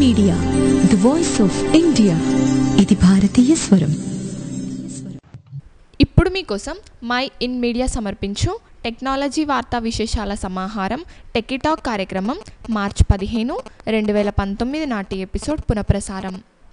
Media the voice of India ఇది భారతీయ స్వరం ఇప్పుడు మీకోసం మై ఇన్ మీడియా సమర్పించు టెక్నాలజీ వార్తా విశేషాల సమాహారం టెకిటాక్ కార్యక్రమం మార్చ్ పదిహేను రెండు వేల పంతొమ్మిది నాటి ఎపిసోడ్ పునఃప్రసారం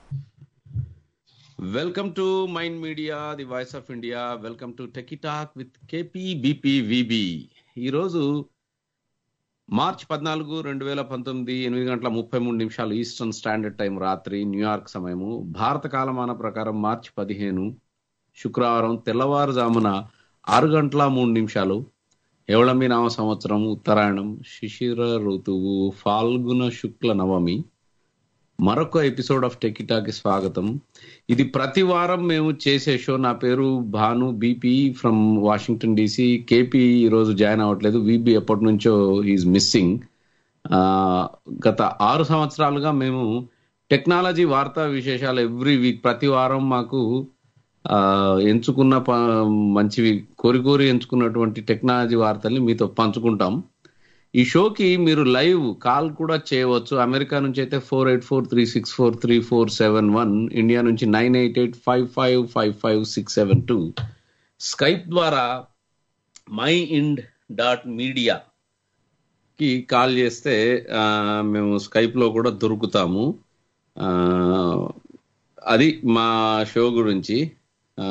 welcome to mind media the voice of India welcome to techie talk with KP BP VB ఈరోజు మార్చ్ పద్నాలుగు రెండు వేల పంతొమ్మిది ఎనిమిది గంటల ముప్పై మూడు నిమిషాలు ఈస్టర్న్ స్టాండర్డ్ టైం రాత్రి న్యూయార్క్ సమయము భారత కాలమాన ప్రకారం మార్చి పదిహేను శుక్రవారం తెల్లవారుజామున ఆరు గంటల మూడు నిమిషాలు ఎవళమి నామ సంవత్సరం ఉత్తరాయణం శిశిర ఋతువు ఫాల్గుణ శుక్ల నవమి మరొక ఎపిసోడ్ ఆఫ్ టెకిటాకి స్వాగతం ఇది ప్రతి వారం మేము చేసే షో నా పేరు Bhanu BP from Washington DC KP ఈరోజు జాయిన్ అవ్వట్లేదు వీబీ ఎప్పటి నుంచో ఈజ్ మిస్సింగ్ గత ఆరు సంవత్సరాలుగా మేము టెక్నాలజీ వార్తా విశేషాలు ఎవ్రీ వీక్ ప్రతి వారం మాకు ఆ, ఎంచుకున్న ప- మంచివి కోరి కోరి ఎంచుకున్నటువంటి టెక్నాలజీ వార్తల్ని మీతో పంచుకుంటాం ఈ షోకి మీరు లైవ్ కాల్ కూడా చేయవచ్చు అమెరికా నుంచి అయితే four eight four three six four three four seven one India నుంచి nine eight eight five five five five six seven two Skype ద్వారా మై ఇండ్ డాట్ మీడియా కి కాల్ చేస్తే ఆ, మేము స్కైప్ లో కూడా దొరుకుతాము ఆ, అది మా షో గురించి ఆ,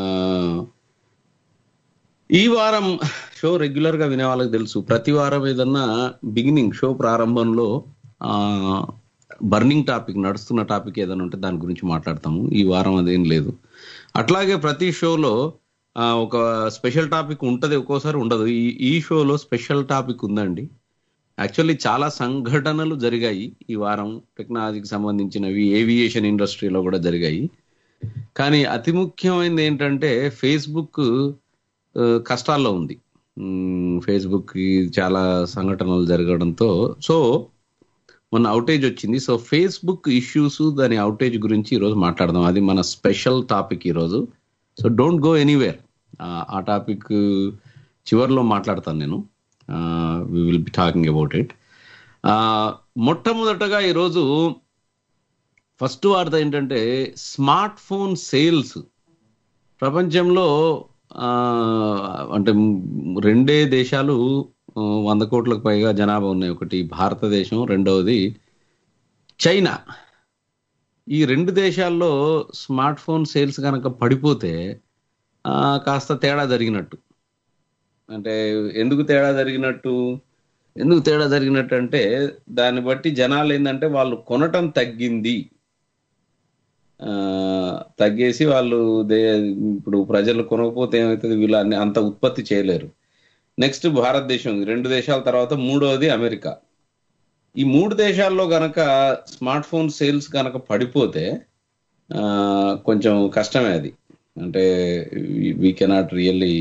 ఈ వారం షో రెగ్యులర్ గా వినే వాళ్ళకి తెలుసు ప్రతి వారం ఏదన్నా బిగినింగ్ షో ప్రారంభంలో బర్నింగ్ టాపిక్ నడుస్తున్న టాపిక్ ఏదైనా ఉంటే దాని గురించి మాట్లాడతాము ఈ వారం అదేం లేదు అట్లాగే ప్రతి షోలో ఆ, ఒక స్పెషల్ టాపిక్ ఉంటది ఒక్కోసారి ఉండదు ఈ ఈ షోలో స్పెషల్ టాపిక్ ఉందండి యాక్చువల్లీ చాలా సంఘటనలు జరిగాయి ఈ వారం టెక్నాలజీకి సంబంధించినవి ఏవియేషన్ ఇండస్ట్రీలో కూడా జరిగాయి కానీ అతి ముఖ్యమైనది ఏంటంటే ఫేస్బుక్ ఆ, కష్టాల్లో ఉంది మ్, ఫేస్బుక్ కి చాలా సంఘటనలు జరగడంతో సో మొన్న అవుటేజ్ వచ్చింది సో ఫేస్బుక్ ఇష్యూస్ దాని అవుటేజ్ గురించి ఈరోజు మాట్లాడదాం అది మన స్పెషల్ టాపిక్ ఈరోజు సో డోంట్ గో ఎనీవేర్ ఆ టాపిక్ చివరిలో మాట్లాడతాను నేను we will be talking about it మొట్టమొదటగా ఈరోజు ఫస్ట్ వార్త ఏంటంటే స్మార్ట్ ఫోన్ సేల్స్ ప్రపంచంలో ఆ, అంటే రెండే దేశాలు ఆ, వంద కోట్లకు పైగా జనాభా ఉన్నాయి ఒకటి భారతదేశం రెండవది చైనా ఈ రెండు దేశాల్లో స్మార్ట్ ఫోన్ సేల్స్ కనుక పడిపోతే ఆ, కాస్త తేడా జరిగినట్టు అంటే ఎందుకు తేడా జరిగినట్టు ఎందుకు తేడా జరిగినట్టు అంటే దాన్ని బట్టి జనాలు ఏంటంటే వాళ్ళు కొనటం తగ్గింది ఆ, తగ్గేసి వాళ్ళు దే ఇప్పుడు ప్రజలు కొనకపోతే ఏమవుతుంది వీళ్ళు అన్ని అంత ఉత్పత్తి చేయలేరు నెక్స్ట్ భారతదేశం రెండు దేశాల తర్వాత మూడవది అమెరికా ఈ మూడు దేశాల్లో గనక స్మార్ట్ ఫోన్ సేల్స్ గనక పడిపోతే ఆ, కొంచెం కష్టమే అది అంటే we cannot really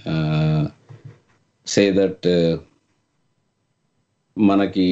say that మనకి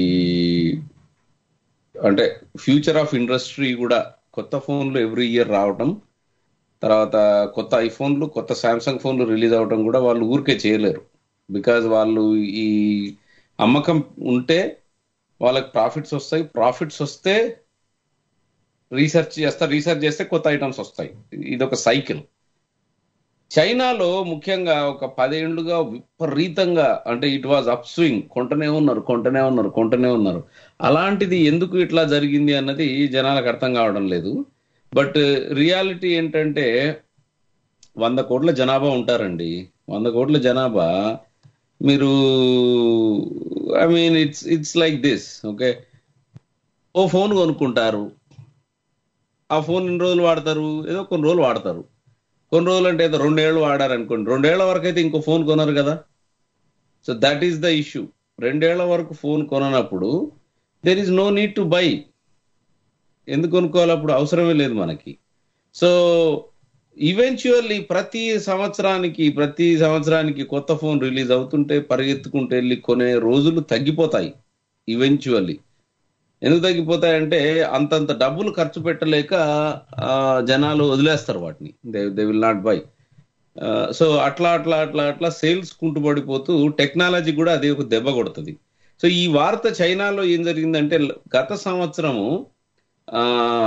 అంటే ఫ్యూచర్ ఆఫ్ ఇండస్ట్రీ కూడా కొత్త ఫోన్లు ఎవ్రీ ఇయర్ రావటం తర్వాత కొత్త ఐఫోన్లు కొత్త శాంసంగ్ ఫోన్లు రిలీజ్ అవటం కూడా వాళ్ళు ఊరికే చేయలేరు బికాజ్ వాళ్ళు ఈ అమ్మకం ఉంటే వాళ్ళకి ప్రాఫిట్స్ వస్తాయి ప్రాఫిట్స్ వస్తే రీసెర్చ్ చేస్తారు రీసెర్చ్ చేస్తే కొత్త ఐటమ్స్ వస్తాయి ఇది ఒక సైకిల్ చైనాలో ముఖ్యంగా ఒక పదేళ్లుగా విపరీతంగా అంటే ఇట్ వాజ్ అప్ స్వింగ్ కొంటనే ఉన్నారు కొంటనే ఉన్నారు కొంటనే ఉన్నారు అలాంటిది ఎందుకు ఇట్లా జరిగింది అన్నది జనాలకు అర్థం కావడం లేదు బట్ రియాలిటీ ఏంటంటే వంద కోట్ల జనాభా ఉంటారండి వంద కోట్ల జనాభా మీరు I mean it's it's like this okay ఓ ఫోన్ కొనుక్కుంటారు ఆ ఫోన్ ఎన్ని రోజులు వాడతారు ఏదో కొన్ని రోజులు వాడతారు కొన్ని రోజులు అంటే ఏదో రెండేళ్ళు వాడారు అనుకోండి రెండేళ్ల వరకు అయితే ఇంకో ఫోన్ కొనరు కదా so that is the issue రెండేళ్ల వరకు ఫోన్ కొననప్పుడు there is no need to buy ఎందుకు కొనుక్కోవాలి అప్పుడు అవసరమే లేదు మనకి సో ఈవెన్చువల్లీ ప్రతి సంవత్సరానికి ప్రతి సంవత్సరానికి కొత్త ఫోన్ రిలీజ్ అవుతుంటే పరిగెత్తుకుంటూ వెళ్ళి కొనే రోజులు తగ్గిపోతాయి ఈవెన్చువల్లీ ఎందుకు తగ్గిపోతాయంటే అంతంత డబ్బులు ఖర్చు పెట్టలేక ఆ, జనాలు వదిలేస్తారు వాటిని they they will not buy so అట్లా అట్లా అట్లా అట్లా సేల్స్ కుంటుపడిపోతూ టెక్నాలజీ కూడా అది ఒక దెబ్బ కొడుతుంది సో ఈ వార్త చైనాలో ఏం జరిగిందంటే గత సంవత్సరము ఆ,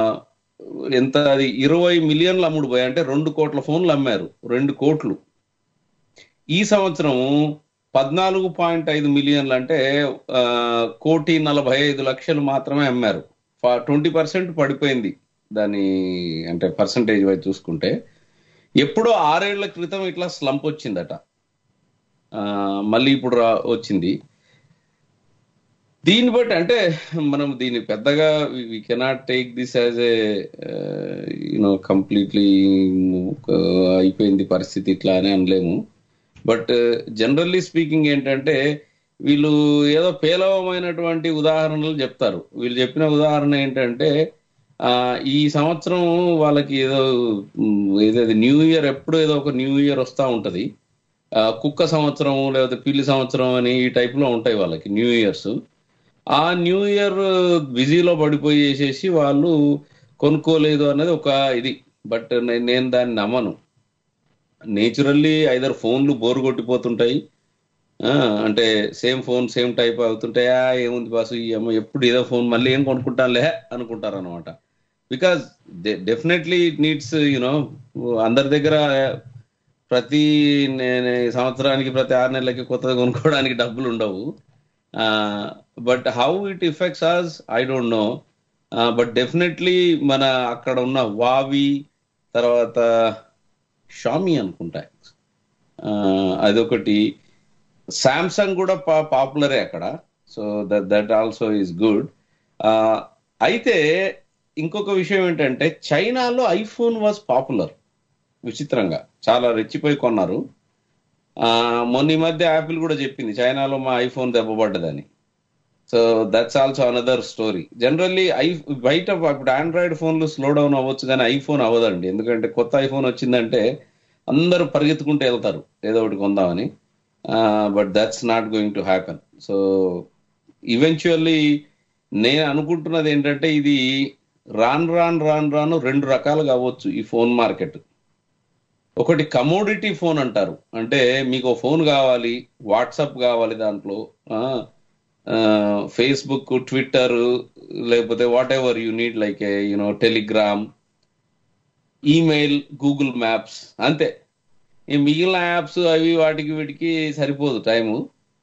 ఎంత అది ఇరవై మిలియన్లు అమ్ముడు పోయి అంటే రెండు కోట్ల ఫోన్లు అమ్మారు రెండు కోట్లు ఈ సంవత్సరం పద్నాలుగు పాయింట్ ఐదు మిలియన్లు అంటే ఆ, కోటి నలభై ఐదు లక్షలు మాత్రమే అమ్మారు ట్వంటీ పర్సెంట్ పడిపోయింది దాని అంటే పర్సంటేజ్ వైజ్ చూసుకుంటే ఎప్పుడో ఆరేళ్ల క్రితం ఇట్లా స్లంప్ వచ్చిందట ఆ, మళ్ళీ ఇప్పుడు రా- వచ్చింది దీన్ని బట్టి అంటే మనం దీన్ని పెద్దగా we cannot take this as a you know completely అయిపోయింది పరిస్థితి ఇట్లా అని అనలేము బట్ జనరల్లీ స్పీకింగ్ ఏంటంటే వీళ్ళు ఏదో పేలవమైనటువంటి ఉదాహరణలు చెప్తారు వీళ్ళు చెప్పిన ఉదాహరణ ఏంటంటే ఆ ఈ సంవత్సరం వాళ్ళకి ఏదో ఉమ్, ఏదో న్యూ ఇయర్ ఎప్పుడు ఏదో ఒక న్యూ ఇయర్ వస్తూ ఉంటది ఆ, కుక్క సంవత్సరం లేకపోతే పిల్లి సంవత్సరం అని ఈ టైప్ లో ఉంటాయి వాళ్ళకి న్యూ ఇయర్స్ ఆ న్యూ ఇయర్ బిజీలో పడిపోయేసేసి వాళ్ళు కొనుక్కోలేదు అన్నది ఒక ఇది బట్ నేను దాన్ని నమ్మను నేచురల్లీ ఐదర్ ఫోన్లు బోర్ కొట్టిపోతుంటాయి ఆ, అంటే సేమ్ ఫోన్ సేమ్ టైప్ అవుతుంటాయా ఏముంది బాసు ఈ అమ్మ ఎప్పుడు ఏదో ఫోన్ మళ్ళీ ఏం కొనుక్కుంటానులే అనుకుంటారు అనమాట because definitely it needs you know అందరి దగ్గర ప్రతి నే- నే- సంవత్సరానికి ప్రతి ఆరు నెలలకి కొత్తది కొనుక్కోవడానికి డబ్బులు ఉండవు but how it affects us I don't know but definitely మన అక్కడ ఉన్న వావి తర్వాత షామీ అనుకుంటా ఆ, అదొకటి శాంసంగ్ కూడా పా- పాపులరే అక్కడ so that that also is good అయితే ఇంకొక విషయం ఏంటంటే చైనాలో ఐఫోన్ వాజ్ పాపులర్ విచిత్రంగా చాలా రెచ్చిపోయి కొన్నారు ఆ, మొన్న ఈ మధ్య యాపిల్ కూడా చెప్పింది చైనాలో మా ఐఫోన్ దెబ్బపడ్డదని so that's also another story generally I బయట ఇప్పుడు ఆండ్రాయిడ్ ఫోన్లు స్లో డౌన్ అవ్వచ్చు కానీ ఐఫోన్ అవ్వదండి ఎందుకంటే కొత్త ఐఫోన్ వచ్చిందంటే అందరూ పరిగెత్తుకుంటూ వెళ్తారు ఏదో ఒకటి కొందామని but that's not going to happen so eventually నేను అనుకుంటున్నది ఏంటంటే ఇది రాన్ రాన్ రాన్ రాను రెండు రకాలుగా అవ్వచ్చు ఈ ఫోన్ మార్కెట్ ఒకటి కమోడిటీ ఫోన్ అంటారు అంటే మీకు ఓ ఫోన్ కావాలి వాట్సాప్ కావాలి దాంట్లో ఫేస్బుక్ ట్విట్టర్ లేకపోతే whatever you need like you know Telegram email Google maps అంతే ఈ మిగిలిన యాప్స్ అవి వాటికి వీటికి సరిపోదు టైము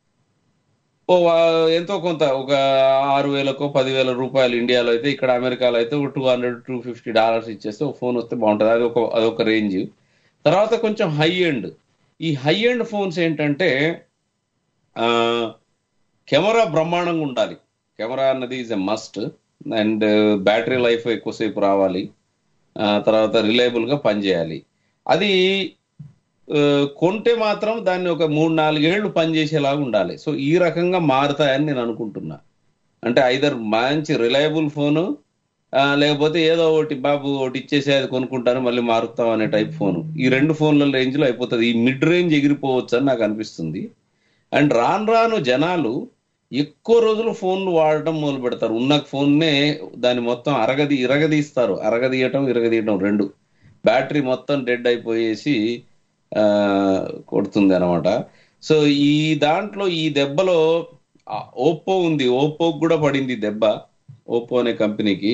ఓ వా- ఎంతో కొంత ఒక ఆరు వేలకో పదివేల రూపాయలు ఇండియాలో అయితే ఇక్కడ అమెరికాలో అయితే ఒక two hundred two fifty dollars ఇచ్చేస్తే ఒక ఫోన్ వస్తే బాగుంటుంది అది ఒక అదొక రేంజ్ తర్వాత కొంచెం హై ఎండ్ ఈ హై ఎండ్ ఫోన్స్ ఏంటంటే ఆ, కెమెరా బ్రహ్మాండంగా ఉండాలి కెమెరా అన్నది is a must and battery life ఎక్కువసేపు రావాలి ఆ, తర్వాత రిలయబుల్ గా పనిచేయాలి అది ఆ, కొంటే మాత్రం దాన్ని ఒక మూడు నాలుగేళ్లు పనిచేసేలాగా ఉండాలి సో ఈ రకంగా మారుతాయని నేను అనుకుంటున్నా అంటే ఐదర్ మంచి రిలయబుల్ ఫోను లేకపోతే ఏదో ఒకటి బాబు ఒకటి ఇచ్చేసి అది కొనుక్కుంటాను మళ్ళీ మారుతాం అనే టైప్ ఫోన్ ఈ రెండు ఫోన్ల రేంజ్ లో అయిపోతుంది ఈ మిడ్ రేంజ్ ఎగిరిపోవచ్చు అని నాకు అనిపిస్తుంది అండ్ రాను రాను జనాలు ఎక్కువ రోజులు ఫోన్లు వాడటం మొదలు పెడతారు ఉన్న ఫోన్నే దాన్ని మొత్తం అరగది ఇరగదీస్తారు అరగదీయటం ఇరగదీయటం రెండు బ్యాటరీ మొత్తం డెడ్ అయిపోయేసి ఆ, కొడుతుంది అనమాట సో ఈ దాంట్లో ఈ దెబ్బలో ఓప్పో ఉంది ఓప్పో కూడా పడింది ఈ దెబ్బ ఓప్పో అనే కంపెనీకి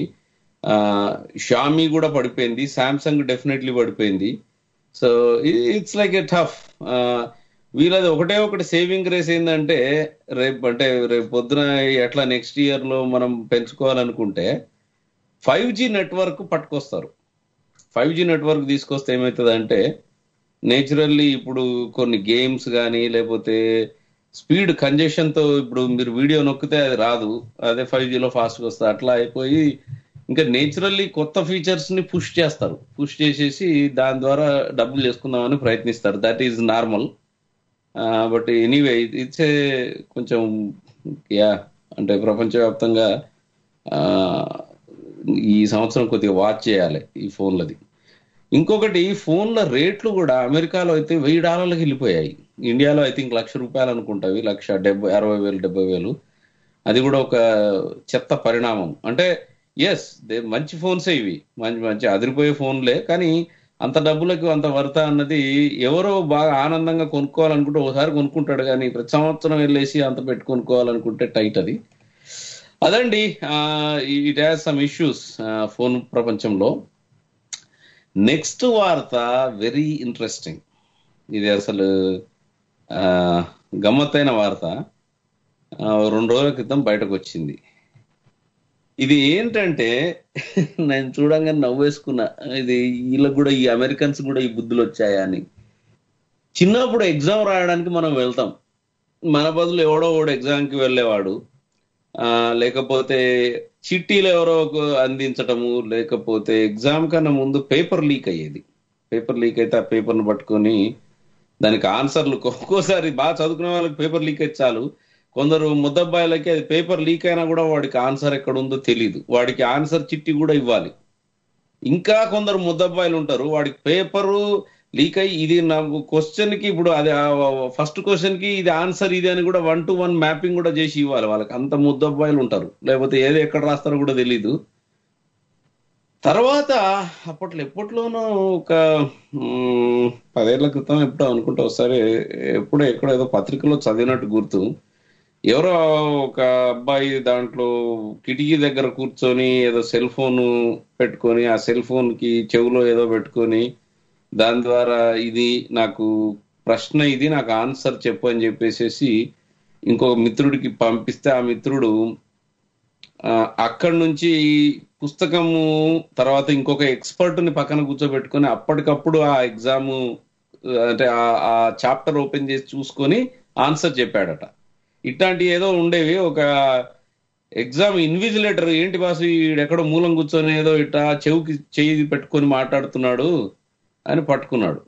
షామీ కూడా పడిపోయింది సామ్సంగ్ డెఫినెట్లీ పడిపోయింది so it's like a tough వీళ్ళది ఒకటే ఒకటి సేవింగ్ రేస్ ఏంటంటే రేపు అంటే రేపు పొద్దున ఎట్లా నెక్స్ట్ ఇయర్ లో మనం పెంచుకోవాలనుకుంటే ఫైవ్ జీ నెట్వర్క్ పట్టుకొస్తారు ఫైవ్ జీ నెట్వర్క్ తీసుకొస్తే ఏమవుతుంది అంటే నేచురల్లీ ఇప్పుడు కొన్ని గేమ్స్ కానీ లేకపోతే స్పీడ్ కంజెషన్ తో ఇప్పుడు మీరు వీడియో నొక్కితే అది రాదు అదే ఫైవ్ జీలో ఫాస్ట్గా వస్తుంది అట్లా అయిపోయి ఇంకా నేచురల్లీ కొత్త ఫీచర్స్ ని పుష్ చేస్తారు పుష్ చేసేసి దాని ద్వారా డబ్బులు చేసుకుందామని ప్రయత్నిస్తారు that is normal but anyway it's a కొంచెం యా అంటే ప్రపంచవ్యాప్తంగా ఆ, ఈ సంవత్సరం కొద్దిగా వాచ్ చేయాలి ఈ ఫోన్లది ఇంకొకటి ఫోన్ల రేట్లు కూడా అమెరికాలో అయితే వెయ్యి డాలర్లకు వెళ్ళిపోయాయి ఇండియాలో ఐ థింక్ లక్ష రూపాయలు అనుకుంటావి లక్ష డెబ్బై అరవై వేలు డెబ్బై వేలు అది కూడా ఒక చెత్త పరిణామం అంటే ఎస్ దే మంచి ఫోన్సే ఇవి మంచి మంచి అదిరిపోయే ఫోన్లే కానీ అంత డబ్బులకు అంత వర్త అన్నది ఎవరో బాగా ఆనందంగా కొనుక్కోవాలనుకుంటే ఒకసారి కొనుక్కుంటాడు కానీ ప్రతి సంవత్సరం వెళ్ళేసి అంత పెట్టి కొనుక్కోవాలనుకుంటే టైట్ అది అదండి it has some issues phone ప్రపంచంలో నెక్స్ట్ వార్త వెరీ ఇంట్రెస్టింగ్ ఇది అసలు ఆ, గమ్మత్తైన వార్త ఆ, రెండు రోజుల క్రితం బయటకు వచ్చింది ఇది ఏంటంటే నేను చూడంగానే నవ్వేసుకున్నా ఇది వీళ్ళకి కూడా ఈ అమెరికన్స్ కూడా ఈ బుద్ధులు వచ్చాయా అని చిన్నప్పుడు ఎగ్జామ్ రాయడానికి మనం వెళ్తాం మన బదులు ఎవడో ఒకడు ఎగ్జామ్కి వెళ్ళేవాడు ఆ, లేకపోతే చిట్టీలు ఎవరో ఒక అందించటము లేకపోతే ఎగ్జామ్ కన్నా ముందు పేపర్ లీక్ అయ్యేది పేపర్ లీక్ అయితే ఆ పేపర్ను పట్టుకొని దానికి ఆన్సర్లు ఒక్కోసారి బాగా చదువుకునే వాళ్ళకి పేపర్ లీక్ అయితే చాలు కొందరు ముద్దబ్బాయిలకి అది పేపర్ లీక్ అయినా కూడా వాడికి ఆన్సర్ ఎక్కడ ఉందో తెలియదు వాడికి ఆన్సర్ చిట్టి కూడా ఇవ్వాలి ఇంకా కొందరు ముద్దబ్బాయిలు ఉంటారు వాడికి పేపరు లీక్ అయ్యి ఇది నా క్వశ్చన్ కి ఇప్పుడు అది ఫస్ట్ క్వశ్చన్ కి ఇది ఆన్సర్ ఇది అని కూడా వన్ టు వన్ మ్యాపింగ్ కూడా చేసి ఇవ్వాలి వాళ్ళకి అంత ముద్దబ్బాయిలు ఉంటారు లేకపోతే ఏది ఎక్కడ రాస్తారో కూడా తెలీదు తర్వాత అప్పట్లో ఎప్పట్లోనో ఒక మ్, పదేళ్ల క్రితం ఎప్పుడో అనుకుంటా ఒకసారి ఎప్పుడో ఎక్కడో ఏదో పత్రికలో చదివినట్టు గుర్తు ఎవరో ఒక అబ్బాయి దాంట్లో కిటికీ దగ్గర కూర్చొని ఏదో సెల్ ఫోన్ పెట్టుకొని ఆ సెల్ ఫోన్ కి చెవులో ఏదో పెట్టుకొని దాని ద్వారా ఇది నాకు ప్రశ్న ఇది నాకు ఆన్సర్ చెప్పు అని చెప్పేసేసి ఇంకో మిత్రుడికి పంపిస్తే ఆ మిత్రుడు ఆ, అక్కడి నుంచి పుస్తకము తర్వాత ఇంకొక ఎక్స్పర్ట్ ని పక్కన కూర్చోబెట్టుకొని అప్పటికప్పుడు ఆ ఎగ్జామ్ అంటే ఆ- ఆ చాప్టర్ ఓపెన్ చేసి చూసుకొని ఆన్సర్ చెప్పాడట ఇట్లాంటి ఏదో ఉండేవి ఒక ఎగ్జామ్ ఇన్విజిలేటర్ ఏంటి బాసు ఎక్కడో మూలం కూర్చొని ఏదో ఇట్లా చెవుకి చెయ్యి పెట్టుకొని మాట్లాడుతున్నాడు అని పట్టుకున్నాడు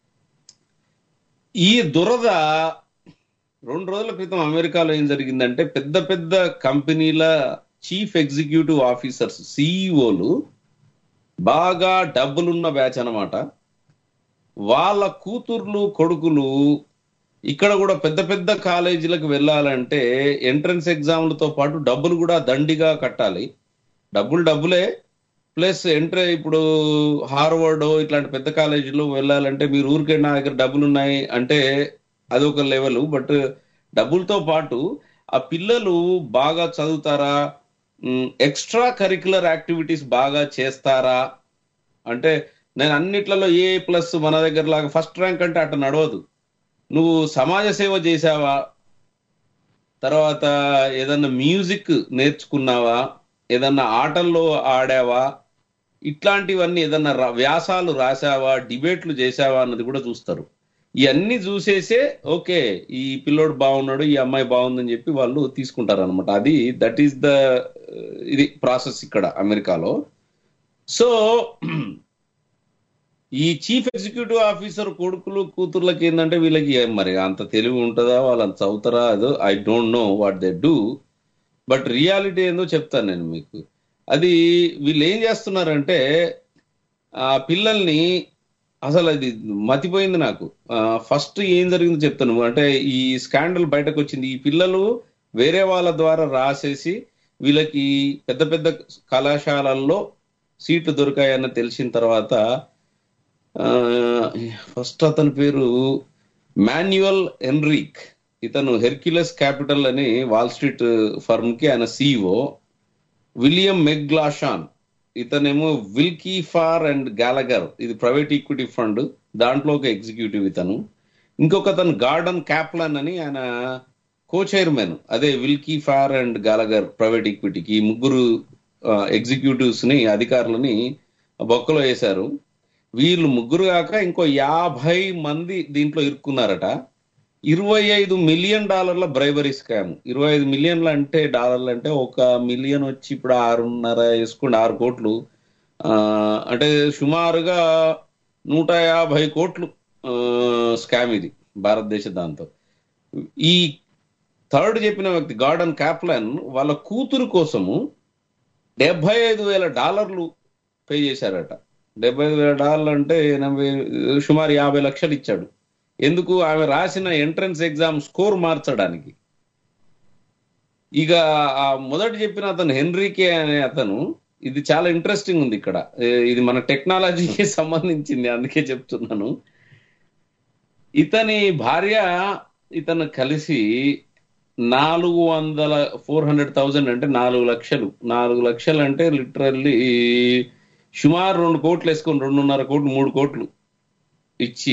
ఈ దురద రెండు రోజుల క్రితం అమెరికాలో ఏం జరిగిందంటే పెద్ద పెద్ద కంపెనీల చీఫ్ ఎగ్జిక్యూటివ్ ఆఫీసర్స్ సిఇఓలు బాగా డబ్బులున్న బ్యాచ్ అన్నమాట వాళ్ళ కూతుర్లు కొడుకులు ఇక్కడ కూడా పెద్ద పెద్ద కాలేజీలకు వెళ్ళాలంటే ఎంట్రన్స్ ఎగ్జామ్లతో పాటు డబ్బులు కూడా దండిగా కట్టాలి డబ్బులు డబ్బులే ప్లస్ ఎంట్రీ ఇప్పుడు హార్వర్డ్ ఇట్లాంటి పెద్ద కాలేజీలో వెళ్ళాలంటే మీరు ఊరికే నా దగ్గర డబ్బులు ఉన్నాయి అంటే అది ఒక లెవెల్ బట్ డబ్బులతో పాటు ఆ పిల్లలు బాగా చదువుతారా ఎక్స్ట్రా కరికులర్ యాక్టివిటీస్ బాగా చేస్తారా అంటే నేను అన్నిట్లలో ఏ ప్లస్ మన దగ్గర లాగా ఫస్ట్ ర్యాంక్ అంటే అట్ట నడవదు నువ్వు సమాజ సేవ చేసావా తర్వాత ఏదన్నా మ్యూజిక్ నేర్చుకున్నావా ఏదన్నా ఆటల్లో ఆడావా ఇట్లాంటివన్నీ ఏదన్నా రా- వ్యాసాలు రాసావా డిబేట్లు చేసావా అన్నది కూడా చూస్తారు ఇవన్నీ చూసేసే ఓకే ఈ పిల్లోడు బాగున్నాడు ఈ అమ్మాయి బాగుందని చెప్పి వాళ్ళు తీసుకుంటారు అనమాట అది దట్ ఈస్ ద ఇది ప్రాసెస్ ఇక్కడ అమెరికాలో సో ఈ చీఫ్ ఎగ్జిక్యూటివ్ ఆఫీసర్ కొడుకులు కూతుర్లకి ఏంటంటే వీళ్ళకి ఏం మరి అంత తెలివి ఉంటుందా వాళ్ళంత చదువుతారా అదో I don't know what they do but reality ఏందో చెప్తాను నేను మీకు అది వీళ్ళు ఏం చేస్తున్నారంటే ఆ పిల్లల్ని అసలు అది మతిపోయింది నాకు ఫస్ట్ ఏం జరిగిందో చెప్తాను అంటే ఈ స్కాండల్ బయటకు వచ్చింది ఈ పిల్లలు వేరే వాళ్ళ ద్వారా రాసేసి వీళ్ళకి పెద్ద పెద్ద కళాశాలల్లో సీట్లు దొరికాయని తెలిసిన తర్వాత ఫస్ట్ అతని పేరు మాన్యువల్ ఎన్రిక్ ఇతను హెర్క్యులస్ క్యాపిటల్ అని వాల్ స్ట్రీట్ ఫర్మ్ కి ఆయన సిఇఓ విలియం మెగ్లాషాన్ ఇతనేమో విల్కీ ఫార్ అండ్ గాలగర్ ఇది ప్రైవేట్ ఈక్విటీ ఫండ్ దాంట్లో ఒక ఎగ్జిక్యూటివ్ ఇతను ఇంకొక అతను గార్డన్ క్యాప్లన్ అని ఆయన కో చైర్మన్ అదే Wilkie Farr and Gallagher private ఈక్విటీకి ఈ ముగ్గురు ఎగ్జిక్యూటివ్స్ ని అధికారులని బొక్కలో వేశారు వీళ్ళు ముగ్గురు కాక ఇంకో యాభై మంది దీంట్లో ఇరుక్కున్నారట ఇరవై ఐదు మిలియన్ డాలర్ల బ్రైబరీ స్కామ్ ఇరవై ఐదు మిలియన్లు అంటే డాలర్లు అంటే ఒక మిలియన్ వచ్చి ఇప్పుడు ఆరున్నర వేసుకోండి ఆరు కోట్లు ఆ, అంటే సుమారుగా నూట యాభై కోట్లు స్కామ్ ఇది భారతదేశ దాంతో ఈ థర్డ్ చెప్పిన వ్యక్తి గార్డన్ క్యాప్లన్ వాళ్ళ కూతురు కోసము డెబ్బై ఐదు వేల డాలర్లు పే చేశారట డెబ్బై ఐదు వేల డాలర్లు అంటే ఎనభై సుమారు యాభై లక్షలు ఇచ్చాడు ఎందుకు ఆమె రాసిన ఎంట్రన్స్ ఎగ్జామ్ స్కోర్ మార్చడానికి ఇక ఆ మొదటి చెప్పిన అతను హెన్రీకే అనే అతను ఇది చాలా ఇంట్రెస్టింగ్ ఉంది ఇక్కడ ఏ- ఇది మన టెక్నాలజీకి సంబంధించింది అందుకే చెప్తున్నాను ఇతని భార్య ఇతను కలిసి నాలుగు వందల ఫోర్ హండ్రెడ్ థౌజండ్ అంటే నాలుగు లక్షలు నాలుగు లక్షలు అంటే లిటరల్లీ సుమారు రెండు కోట్లు వేసుకొని రెండున్నర కోట్లు మూడు కోట్లు ఇచ్చి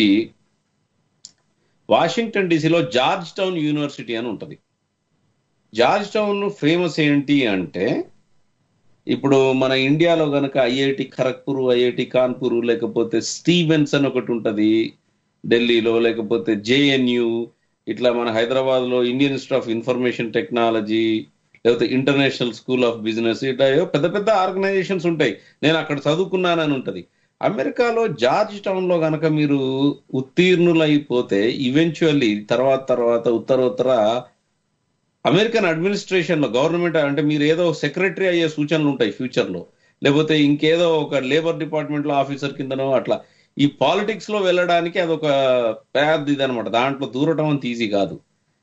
వాషింగ్టన్ డీసీలో జార్జ్ టౌన్ యూనివర్సిటీ అని ఉంటుంది జార్జ్ టౌన్ ఫేమస్ ఏంటి అంటే ఇప్పుడు మన ఇండియాలో గనక ఐఐటి ఖరగ్పూర్ ఐఐటి కాన్పూర్ లేకపోతే స్టీవెన్స్ అని ఒకటి ఉంటది ఢిల్లీలో లేకపోతే జేఎన్యు ఇట్లా మన హైదరాబాద్ లో Indian Institute of Information Technology లేకపోతే ఇంటర్నేషనల్ స్కూల్ ఆఫ్ బిజినెస్ ఇట్లా ఏవో పెద్ద పెద్ద ఆర్గనైజేషన్స్ ఉంటాయి నేను అక్కడ చదువుకున్నానని ఉంటది అమెరికాలో జార్జ్ టౌన్ లో గనక మీరు ఉత్తీర్ణులైపోతే ఈవెన్చువల్లీ తర్వాత తర్వాత ఉత్తరోత్తర అమెరికన్ అడ్మినిస్ట్రేషన్ లో గవర్నమెంట్ అంటే మీరు ఏదో సెక్రటరీ అయ్యే సూచనలు ఉంటాయి ఫ్యూచర్ లో లేకపోతే ఇంకేదో ఒక లేబర్ డిపార్ట్మెంట్ లో ఆఫీసర్ కిందనో అట్లా ఈ పాలిటిక్స్ లో వెళ్ళడానికి అదొక పెద్ద ఇదనమాట దాంట్లో దూరటం అంత ఈజీ కాదు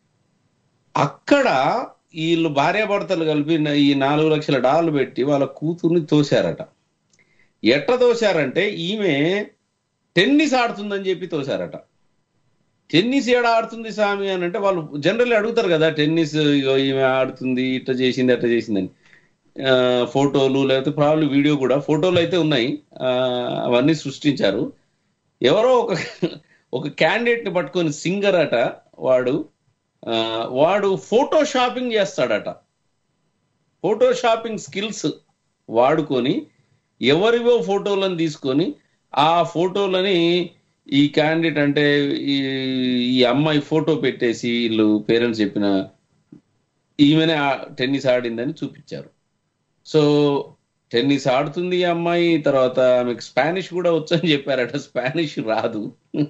అక్కడ వీళ్ళు భార్యాభర్తలు కలిపి ఈ నాలుగు లక్షల డాలర్లు పెట్టి వాళ్ళ కూతుర్ని తోశారట ఎట్ట తోశారంటే ఈమె టెన్నిస్ ఆడుతుందని చెప్పి తోశారట టెన్నిస్ ఏడ ఆడుతుంది స్వామి అని అంటే వాళ్ళు జనరల్లీ అడుగుతారు కదా టెన్నిస్ ఇగో ఈమె ఆడుతుంది ఇట్లా చేసింది అట్లా చేసిందని ఆ, ఫోటోలు లేకపోతే ప్రాబ్లం వీడియో కూడా ఫోటోలు అయితే ఉన్నాయి ఆ, అవన్నీ సృష్టించారు ఎవరో ఒక ఒక క్యాండిడేట్ ని పట్టుకొని సింగర్ అట వాడు ఆ, వాడు ఫోటో షాపింగ్ చేస్తాడట ఫోటో షాపింగ్ స్కిల్స్ వాడుకొని ఎవరివో ఫోటోలను తీసుకొని ఆ ఫోటోలని ఈ క్యాండిడేట్ అంటే ఈ ఈ అమ్మాయి ఫోటో పెట్టేసి వీళ్ళు పేరెంట్స్ చెప్పిన ఈమెనే ఆ- టెన్నిస్ ఆడిందని చూపించారు సో టెన్నిస్ ఆడుతుంది ఈ అమ్మాయి తర్వాత ఆమెకు స్పానిష్ కూడా వచ్చని చెప్పారట స్పానిష్ రాదు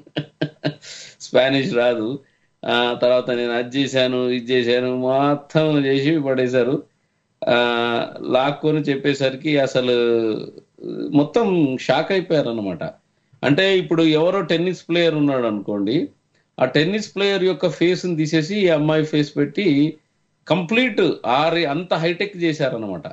స్పానిష్ రాదు ఆ తర్వాత నేను అది చేశాను ఇది చేశాను మొత్తం చేసి పడేశారు ఆ లాక్కొని చెప్పేసరికి అసలు మొత్తం షాక్ అయిపోయారు అనమాట అంటే ఇప్పుడు ఎవరో టెన్నిస్ ప్లేయర్ ఉన్నాడు అనుకోండి ఆ టెన్నిస్ ప్లేయర్ యొక్క ఫేస్ ని తీసేసి ఈ అమ్మాయి ఫేస్ పెట్టి కంప్లీట్ ఆరి అంత హైటెక్ చేశారనమాట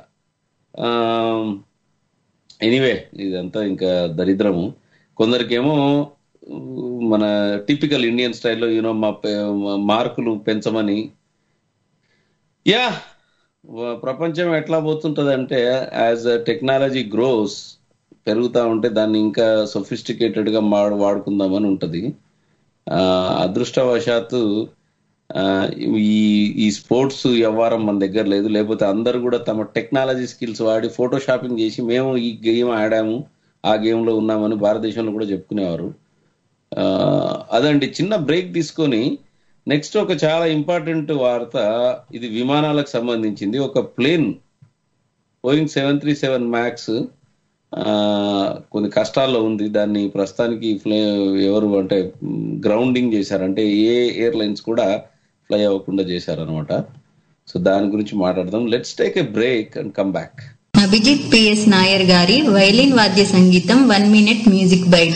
ఎనీవే ఇదంతా ఇంకా దరిద్రము కొందరికేమో ఊ, మన టిపికల్ ఇండియన్ స్టైల్లో యూనో మా పే- మా మార్కులు పెంచమని యా వ- ప్రపంచం ఎట్లా పోతుంటది అంటే యాజ్ టెక్నాలజీ గ్రోస్ పెరుగుతా ఉంటే దాన్ని ఇంకా సొఫిస్టికేటెడ్ గా మాడు వాడుకుందామని ఉంటది ఆ, అదృష్టవశాత్తు ఆ, ఈ ఈ స్పోర్ట్స్ వ్యవహారం మన దగ్గర లేదు లేకపోతే అందరు కూడా తమ టెక్నాలజీ స్కిల్స్ వాడి ఫోటో షాపింగ్ చేసి మేము ఈ గేమ్ ఆడాము ఆ గేమ్ లో ఉన్నామని భారతదేశంలో కూడా చెప్పుకునేవారు ఆ, అదండి చిన్న బ్రేక్ తీసుకొని నెక్స్ట్ ఒక చాలా ఇంపార్టెంట్ వార్త ఇది విమానాలకు సంబంధించింది ఒక plane Boeing seven three seven max కొన్ని కష్టాల్లో ఉంది దాన్ని ప్రస్తుతానికి ఫ్లై ఎవరు అంటే గ్రౌండింగ్ చేశారు అంటే ఏ ఎయిర్లైన్స్ కూడా ఫ్లై అవ్వకుండా చేశారనమాట సో దాని గురించి మాట్లాడదాం let's take a break and come back Abhijit PS Nair గారి వైలిన్ వాద్య సంగీతం వన్ మినిట్ మ్యూజిక్ బైట్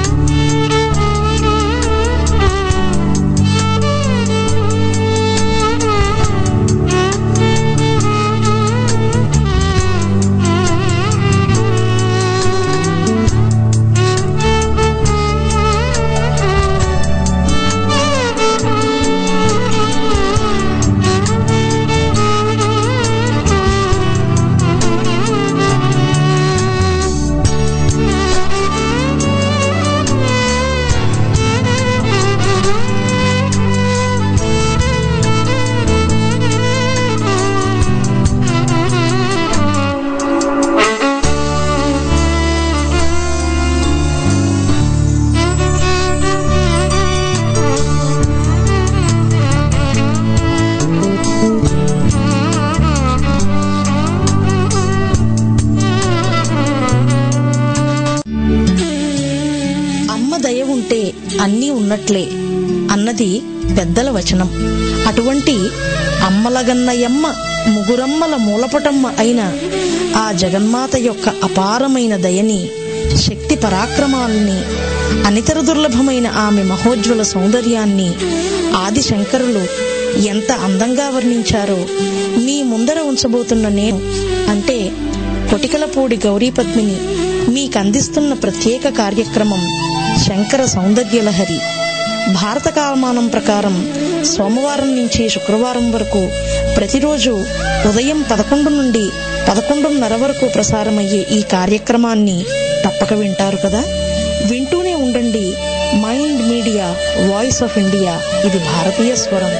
అమ్మ దయ ఉంటే అన్నీ ఉన్నట్లే అన్నది పెద్దల వచనం అటువంటి అమ్మలగన్నయమ్మ ముగురమ్మల మూలపటమ్మ అయిన ఆ జగన్మాత యొక్క అపారమైన దయని శక్తి పరాక్రమాల్ని అనితర దుర్లభమైన ఆమె మహోజ్వల సౌందర్యాన్ని ఆది శంకరులు ఎంత అందంగా వర్ణించారో మీ ముందర ఉంచబోతున్న నేను అంటే కొటికలపూడి గౌరీపద్మిని మీకందిస్తున్న ప్రత్యేక కార్యక్రమం శంకర సౌందర్యలహరి భారత కాలమానం ప్రకారం సోమవారం నుంచి శుక్రవారం వరకు ప్రతిరోజు ఉదయం పదకొండు నుండి పదకొండున్నర వరకు ప్రసారమయ్యే ఈ కార్యక్రమాన్ని తప్పక వింటారు కదా వింటూనే ఉండండి mind media voice of India ఇది భారతీయ స్వరం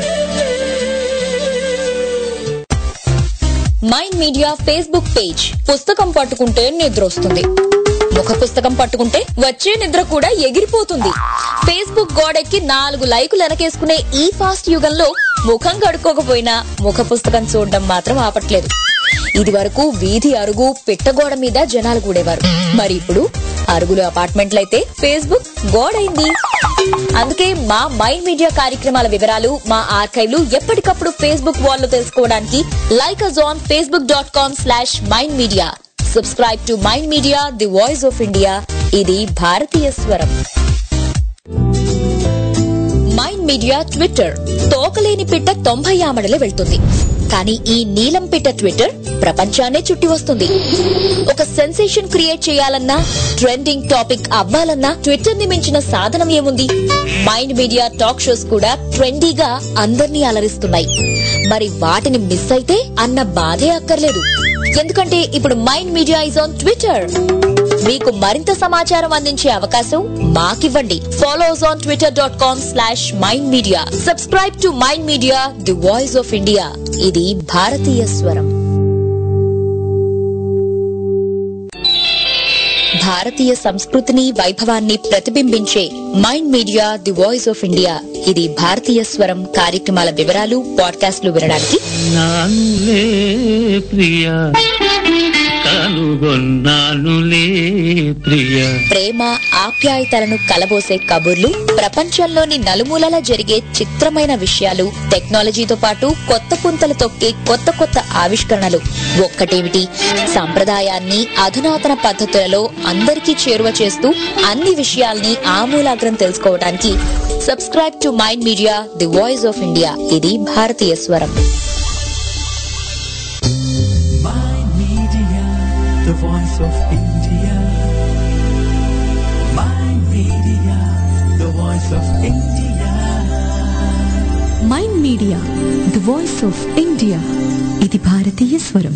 మైండ్ మీడియా ఫేస్బుక్ పేజ్ పుస్తకం పట్టుకుంటే నిద్ర వస్తుంది ముఖ పుస్తకం పట్టుకుంటే వచ్చే నిద్ర కూడా ఎగిరిపోతుంది ఫేస్బుక్ గోడెక్కి నాలుగు లైకులు వెనకేసుకునే ఈ ఫాస్ట్ యుగంలో ముఖం కడుక్కోకపోయినా ముఖ పుస్తకం చూడడం మాత్రం ఆపట్లేదు ఇది వరకు వీధి అరుగు పిట్టగోడ మీద జనాలు కూడేవారు మరి ఇప్పుడు అరుగులు అపార్ట్మెంట్లయితే ఫేస్బుక్ గోడైంది అందుకే మా మైండ్ మీడియా కార్యక్రమాల వివరాలు మా ఆర్కైవ్లు ఎప్పటికప్పుడు ఫేస్బుక్ వాల్ లో తెలుసుకోవడానికి like us on Facebook dot com slash mind media subscribe to mind media the voice of India ఇది భారతీయ స్వరం మైండ్ మీడియా ట్విట్టర్ తోకలేని పిట్ట తొంభై ఆమడలే వెళ్తుంది కానీ ఈ నీలం పిట్ట ట్విట్టర్ ప్రపంచాన్నే చుట్టి వస్తుంది ఒక సెన్సేషన్ క్రియేట్ చేయాలన్నా ట్రెండింగ్ టాపిక్ అవ్వాలన్నా ట్విట్టర్ ని మించిన సాధనం ఏముంది మైండ్ మీడియా టాక్ షోస్ కూడా ట్రెండీగా అందర్నీ అలరిస్తున్నాయి మరి వాటిని మిస్ అయితే అన్న బాధే అక్కర్లేదు ఎందుకంటే ఇప్పుడు mind media is on Twitter మీకు మరింత సమాచారం అందించే అవకాశం మాకివ్వండి follow us on Twitter dot com slash mind media subscribe to mind media the voice of India ఇది భారతీయ స్వరం భారతీయ సంస్కృతిని వైభవాన్ని ప్రతిబింబించే mind media the voice of India ఇది భారతీయ స్వరం కార్యక్రమాల వివరాలు పాడ్కాస్ట్లు వినడానికి నానులే ప్రియ కనుగొన్నానులే ప్రియ ప్రేమ ఆప్యాయతలను కలబోసే కబుర్లు ప్రపంచంలోని నలుమూలల జరిగే చిత్రమైన విషయాలు టెక్నాలజీతో పాటు కొత్త పుంతలు తొక్కే కొత్త కొత్త ఆవిష్కరణలు ఒక్కటేమిటి సంప్రదాయాన్ని అధునాతన పద్ధతులలో అందరికీ చేరువ చేస్తూ అన్ని విషయాల్ని ఆమూలాగ్రం తెలుసుకోవడానికి subscribe to mind media the voice of India ఇది భారతీయ స్వరం My Media, the voice of India. My Media, the voice of India. Mind media the voice of India ఇది భారతీయ స్వరం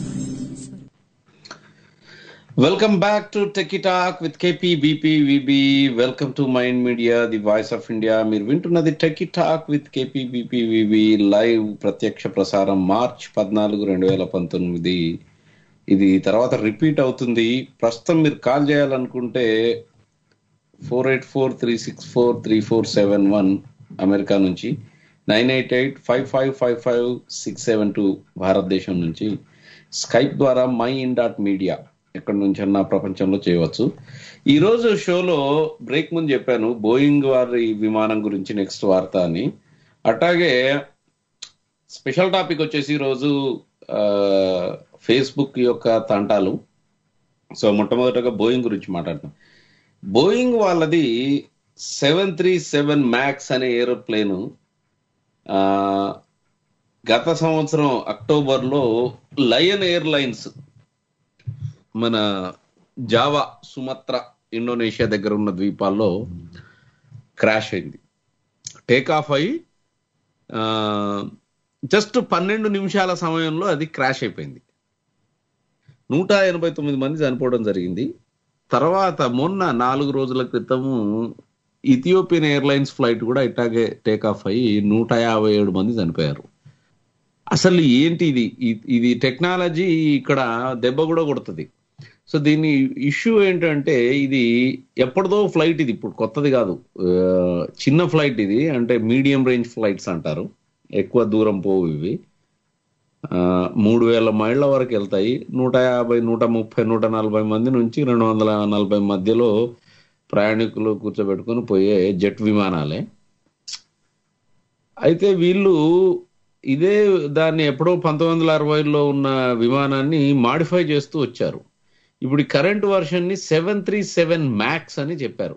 welcome back to techie talk with KP BP VB welcome to mind media the voice of India మీరు వింటున్నది techie talk with KP BP VB live ప్రత్యక్ష ప్రసారం March పద్నాలుగు రెండు వేల పంతొమ్మిది ఇది తర్వాత రిపీట్ అవుతుంది ప్రస్తుతం మీరు కాల్ చేయాలనుకుంటే four eight four three six four three four seven one America నుంచి nine eight eight five five five five six seven two భారతదేశం నుంచి స్కైప్ ద్వారా మై ఇన్ డాట్ మీడియా ఎక్కడి నుంచన్నా ప్రపంచంలో చేయవచ్చు ఈ రోజు షోలో బ్రేక్ ముందు చెప్పాను బోయింగ్ వారి విమానం గురించి నెక్స్ట్ వార్త అని అట్లాగే స్పెషల్ టాపిక్ వచ్చేసి ఈరోజు ఫేస్బుక్ యొక్క తంటాలు సో మొట్టమొదటగా బోయింగ్ గురించి మాట్లాడతాం బోయింగ్ వాళ్ళది సెవెన్ త్రీ సెవెన్ మ్యాక్స్ అనే ఏరోప్లేన్ గత సంవత్సరం అక్టోబర్లో లయన్ ఎయిర్లైన్స్ మన జావా సుమత్ర ఇండోనేషియా దగ్గర ఉన్న ద్వీపాల్లో క్రాష్ అయింది టేక్ ఆఫ్ అయి జస్ట్ పన్నెండు నిమిషాల సమయంలో అది క్రాష్ అయిపోయింది నూట ఎనభై తొమ్మిది మంది చనిపోవడం జరిగింది తర్వాత మొన్న నాలుగు రోజుల క్రితము ఇథియోపియన్ ఎయిర్లైన్స్ ఫ్లైట్ కూడా ఇట్లాగే టేక్ ఆఫ్ అయ్యి నూట యాభై ఏడు మంది చనిపోయారు అసలు ఏంటి ఇది ఇ- ఇది టెక్నాలజీ ఇక్కడ దెబ్బ కూడా కొడుతుంది సో దీని ఇష్యూ ఏంటంటే ఇది ఎప్పటిదో ఫ్లైట్ ఇది ఇప్పుడు కొత్తది కాదు ఆ, చిన్న ఫ్లైట్ ఇది అంటే మీడియం రేంజ్ ఫ్లైట్స్ అంటారు ఎక్కువ దూరం పోవు ఇవి ఆ, మూడు వేల మైళ్ళ వరకు వెళ్తాయి నూట యాభై నూట ముప్పై నూట నలభై మంది నుంచి రెండు వందల నలభై మధ్యలో ప్రయాణికులు కూర్చోబెట్టుకుని పోయే జెట్ విమానాలే అయితే వీళ్ళు ఇదే దాన్ని ఎప్పుడో పంతొమ్మిది వందల అరవైలో ఉన్న విమానాన్ని మాడిఫై చేస్తూ వచ్చారు ఇప్పుడు ఈ కరెంట్ వర్షన్ ని సెవెన్ త్రీ సెవెన్ మ్యాక్స్ అని చెప్పారు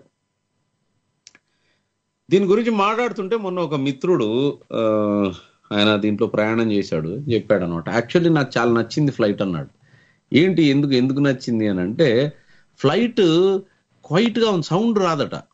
దీని గురించి మాట్లాడుతుంటే మొన్న ఒక మిత్రుడు ఆ, ఆయన దీంట్లో ప్రయాణం చేశాడు చెప్పాడు అనమాట యాక్చువల్లీ నాకు చాలా నచ్చింది ఫ్లైట్ అన్నాడు ఏంటి ఎందుకు ఎందుకు నచ్చింది అని అంటే ఫ్లైట్ క్వైట్ గా ఉంది సౌండ్ రాదట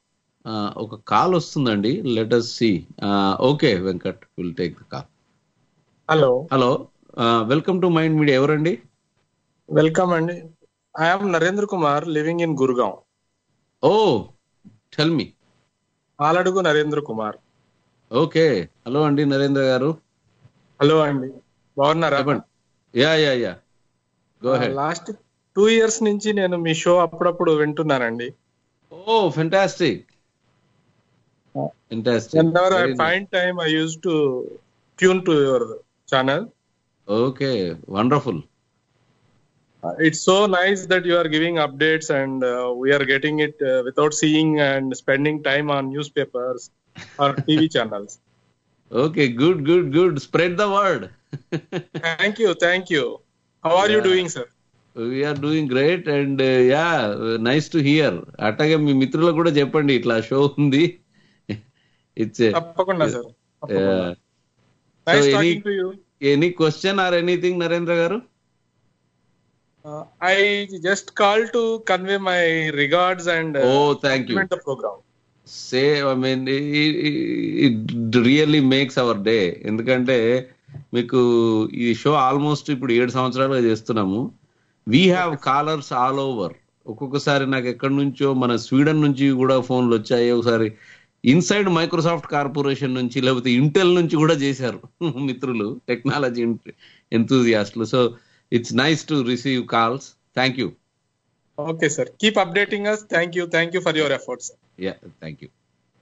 ఒక కాల్ వస్తుందండి let us see okay Venkat will take the call hello hello welcome to mind media ఎవరండి వెల్కమ్ అండి I'm Narendra Kumar living in Gurgaon oh tell me Aaladugu Narendra Kumar okay hello అండి నరేంద్ర గారు హలో అండి బాగున్నారా చెప్పండి yeah yeah yeah go ahead last two years నుంచి నేను మీ షో అప్పుడప్పుడు వింటున్నానండి oh fantastic fantastic whenever I find time, I used to tune to your channel. Okay wonderful Uh, it's so nice that you are giving updates and uh, we are getting it uh, without seeing and spending time on newspapers or TV channels. Okay good good good spread the word Thank you, thank you. How are you Yeah. doing, sir? We're doing great and yeah nice to hear అట్లాగే మీ మిత్రులకు కూడా చెప్పండి ఇట్లా show ఉంది it's తప్పకుండా sir Nice talking to you. Any question or anything Narendra గారు Uh, I just called to convey my regards and uh, Oh, thank you. compliment the program. Say I mean it really makes our day ఎందుకంటే మీకు ఈ show almost ఇప్పుడు ఏడు సంవత్సరాలుగా చేస్తున్నాము we have callers all over ఒక్కొక్కసారి నాకు ఎక్కడి నుంచో మన స్వీడన్ నుంచి కూడా ఫోన్లు వచ్చాయి ఒకసారి ఇన్సైడ్ మైక్రోసాఫ్ట్ కార్పొరేషన్ నుంచి లేకపోతే ఇంటెల్ నుంచి కూడా చేశారు మిత్రులు టెక్నాలజీ ఎంతూజియాస్ట్లు so it's nice to receive calls thank you Okay, sir. Keep updating us. Thank you. Thank you for your efforts. Yeah thank you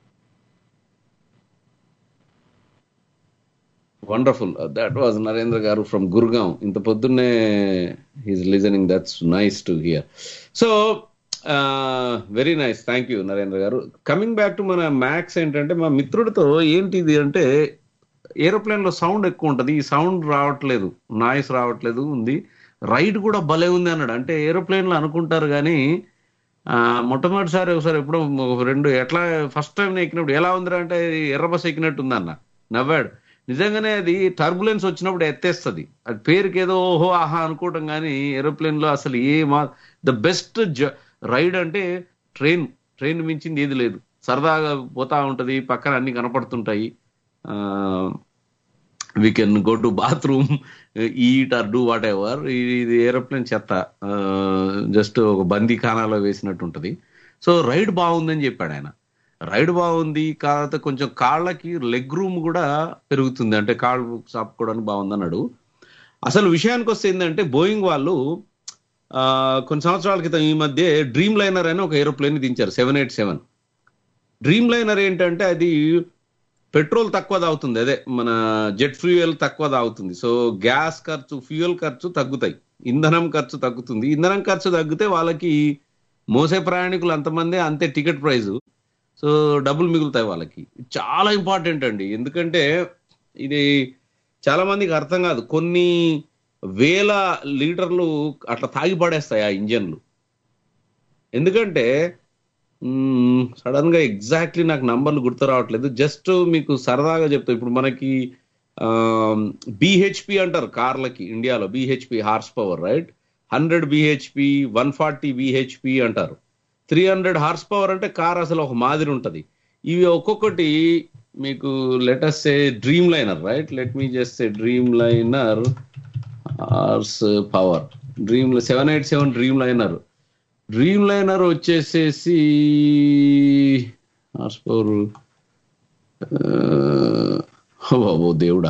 wonderful that was Narendra గారు from Gurgaon ఇంత పొద్దున్నే he's listening that's nice to hear so very nice thank you Narendra గారు coming back to మన max ఏంటంటే మా మిత్రుడితో ఏంటిది అంటే aeroplane లో సౌండ్ ఎక్కువ ఉంటది ఈ సౌండ్ రావట్లేదు నాయిస్ రావట్లేదు ఉంది రైడ్ కూడా భలే ఉంది అన్నాడు అంటే ఏరోప్లేన్ లో అనుకుంటారు కానీ ఆ, మొట్టమొదటిసారి ఒకసారి ఎప్పుడో ఒక రెండు ఎట్లా ఫస్ట్ టైం ఎక్కినప్పుడు ఎలా ఉందిరా అంటే ఎర్ర బస్ ఎక్కినట్టు ఉందన్న నవ్వాడు నిజంగానే అది టర్బులెన్స్ వచ్చినప్పుడు ఎత్తేస్తుంది అది పేరుకి ఏదో ఓహో ఆహా అనుకోవటం కానీ ఏరోప్లేన్ లో అసలు ఏ మా ద బెస్ట్ రైడ్ అంటే ట్రైన్ ట్రైన్ మించింది ఏది లేదు సరదాగా పోతా ఉంటది పక్కన అన్ని కనపడుతుంటాయి we can go to bathroom eat or do whatever ఇది ఏరోప్లేన్ చెత్త జస్ట్ ఒక బందీఖానాలో వేసినట్టు ఉంటది సో రైడ్ బాగుందని చెప్పాడు ఆయన రైడ్ బాగుంది కాకపోతే కొంచెం కాళ్ళకి లెగ్ రూమ్ కూడా పెరుగుతుంది అంటే కాళ్ళు చాపుకోవడానికి బాగుంది అన్నాడు అసలు విషయానికి వస్తే ఏంటంటే బోయింగ్ వాళ్ళు ఆ, కొన్ని సంవత్సరాల క్రితం ఈ మధ్య డ్రీమ్ లైనర్ అని ఒక ఏరోప్లేన్ దించారు seven eight seven Dreamliner ఏంటంటే అది పెట్రోల్ తక్కువ తాగుతుంది అదే మన జెట్ ఫ్యూయల్ తక్కువ తాగుతుంది సో గ్యాస్ ఖర్చు ఫ్యూయల్ ఖర్చు తగ్గుతాయి ఇంధనం ఖర్చు తగ్గుతుంది ఇంధనం ఖర్చు తగ్గితే వాళ్ళకి మోసే ప్రయాణికులు అంతమంది అంతే టికెట్ ప్రైస్ సో డబ్బులు మిగులుతాయి వాళ్ళకి చాలా ఇంపార్టెంట్ అండి ఎందుకంటే ఇది చాలా మందికి అర్థం కాదు కొన్ని వేల లీటర్లు అట్లా తాగి పడేస్తాయి ఆ ఇంజన్లు ఎందుకంటే సడన్ గా ఎగ్జాక్ట్లీ నాకు నంబర్లు గుర్తు రావట్లేదు జస్ట్ మీకు సరదాగా చెప్తా ఇప్పుడు మనకి బిహెచ్పి అంటారు కార్లకి ఇండియాలో BHP horse power right hundred BHP one forty BHP అంటారు త్రీ హండ్రెడ్ హార్స్ పవర్ అంటే కార్ అసలు ఒక మాదిరి ఉంటది ఇవి ఒక్కొక్కటి మీకు let us a Dreamliner right let me just a Dreamliner horse power dream seven eight seven Dreamliner Dreamliner వచ్చేసేసి హార్స్ పవర్ బాబో దేవుడా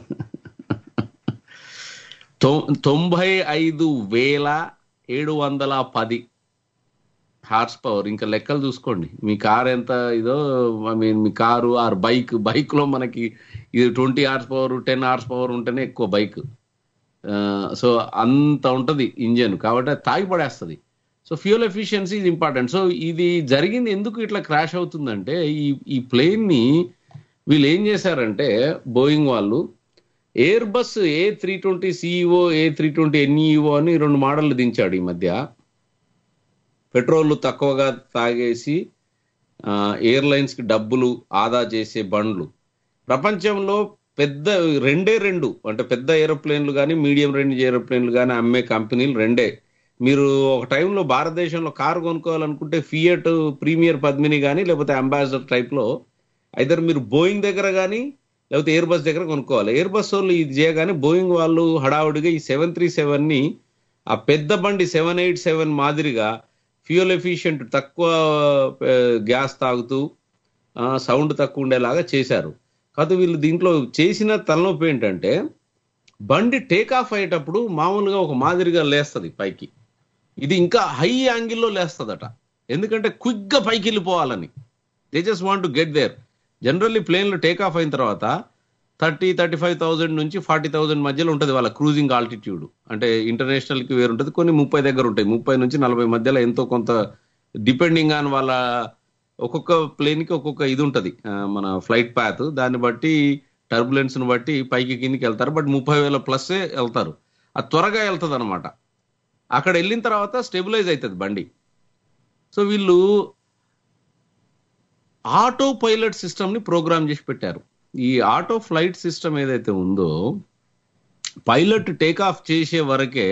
తొ- తొంభై ఐదు వేల ఏడు వందల పది హార్స్ పవర్ ఇంకా లెక్కలు చూసుకోండి మీ కార్ ఎంత ఇదో ఐ మీన్ మీ కారు ఆర్ బైక్ బైక్ లో మనకి ఇది twenty horse power ten horse power ఉంటేనే ఎక్కువ బైక్ సో అంత ఉంటది ఇంజన్ కాబట్టి అది తాగి పడేస్తుంది సో ఫ్యూయల్ ఎఫిషియన్సీ ఇది ఇంపార్టెంట్ సో ఇది జరిగింది ఎందుకు ఇట్లా క్రాష్ అవుతుందంటే ఈ ఈ ప్లేన్ ని వీళ్ళు ఏం చేశారంటే బోయింగ్ వాళ్ళు Airbus A three twenty CEO A three twenty NEO అని రెండు మోడళ్లు దించాడు ఈ మధ్య పెట్రోల్ తక్కువగా తాగేసి ఎయిర్లైన్స్ కి డబ్బులు ఆదా చేసే బండ్లు ప్రపంచంలో పెద్ద రెండే రెండు అంటే పెద్ద ఏరోప్లేన్లు కానీ మీడియం రేంజ్ ఏరోప్లేన్లు కానీ అమ్మే కంపెనీలు రెండే మీరు ఒక టైంలో భారతదేశంలో కారు కొనుక్కోవాలనుకుంటే ఫియట్ ప్రీమియర్ పద్మిని కానీ లేకపోతే అంబాసిడర్ టైప్లో అయితే మీరు బోయింగ్ దగ్గర కానీ లేకపోతే ఎయిర్ బస్ దగ్గర కొనుక్కోవాలి ఎయిర్ బస్ వాళ్ళు ఇది చేయగానే బోయింగ్ వాళ్ళు హడావుడిగా ఈ సెవెన్ త్రీ సెవెన్ని ఆ పెద్ద బండి సెవెన్ ఎయిట్ సెవెన్ మాదిరిగా ఫ్యూయల్ ఎఫిషియంట్ తక్కువ గ్యాస్ తాగుతూ సౌండ్ తక్కువ ఉండేలాగా చేశారు కాదు వీళ్ళు దీంట్లో చేసిన తలనొప్పి ఏంటంటే బండి టేక్ ఆఫ్ అయ్యేటప్పుడు మామూలుగా ఒక మాదిరిగా లేస్తుంది పైకి ఇది ఇంకా హై యాంగిల్లో లేస్తుందట ఎందుకంటే క్విక్గా పైకి వెళ్ళిపోవాలని they just want to get there generally ప్లేన్లో టేక్ ఆఫ్ అయిన తర్వాత థర్టీ థర్టీ ఫైవ్ థౌసండ్ నుంచి ఫార్టీ థౌసండ్ మధ్యలో ఉంటుంది వాళ్ళ క్రూజింగ్ ఆల్టిట్యూడ్ అంటే ఇంటర్నేషనల్కి వేరు ఉంటుంది కొన్ని ముప్పై దగ్గర ఉంటాయి ముప్పై నుంచి నలభై మధ్యలో ఎంతో కొంత డిపెండింగ్ ఆన్ వాళ్ళ ఒక్కొక్క ప్లేన్కి ఒక్కొక్క ఇది ఉంటుంది మన ఫ్లైట్ పాత్ దాన్ని బట్టి టర్బులెన్స్ ను బట్టి పైకి కిందికి వెళ్తారు బట్ ముప్పై వేల ప్లస్సే వెళ్తారు అది త్వరగా వెళ్తుంది అనమాట అక్కడ వెళ్ళిన తర్వాత స్టెబిలైజ్ అవుతుంది బండి సో వీళ్ళు ఆటో పైలట్ సిస్టమ్ ని ప్రోగ్రామ్ చేసి పెట్టారు ఈ ఆటో ఫ్లైట్ సిస్టమ్ ఏదైతే ఉందో పైలట్ టేక్ ఆఫ్ చేసే వరకే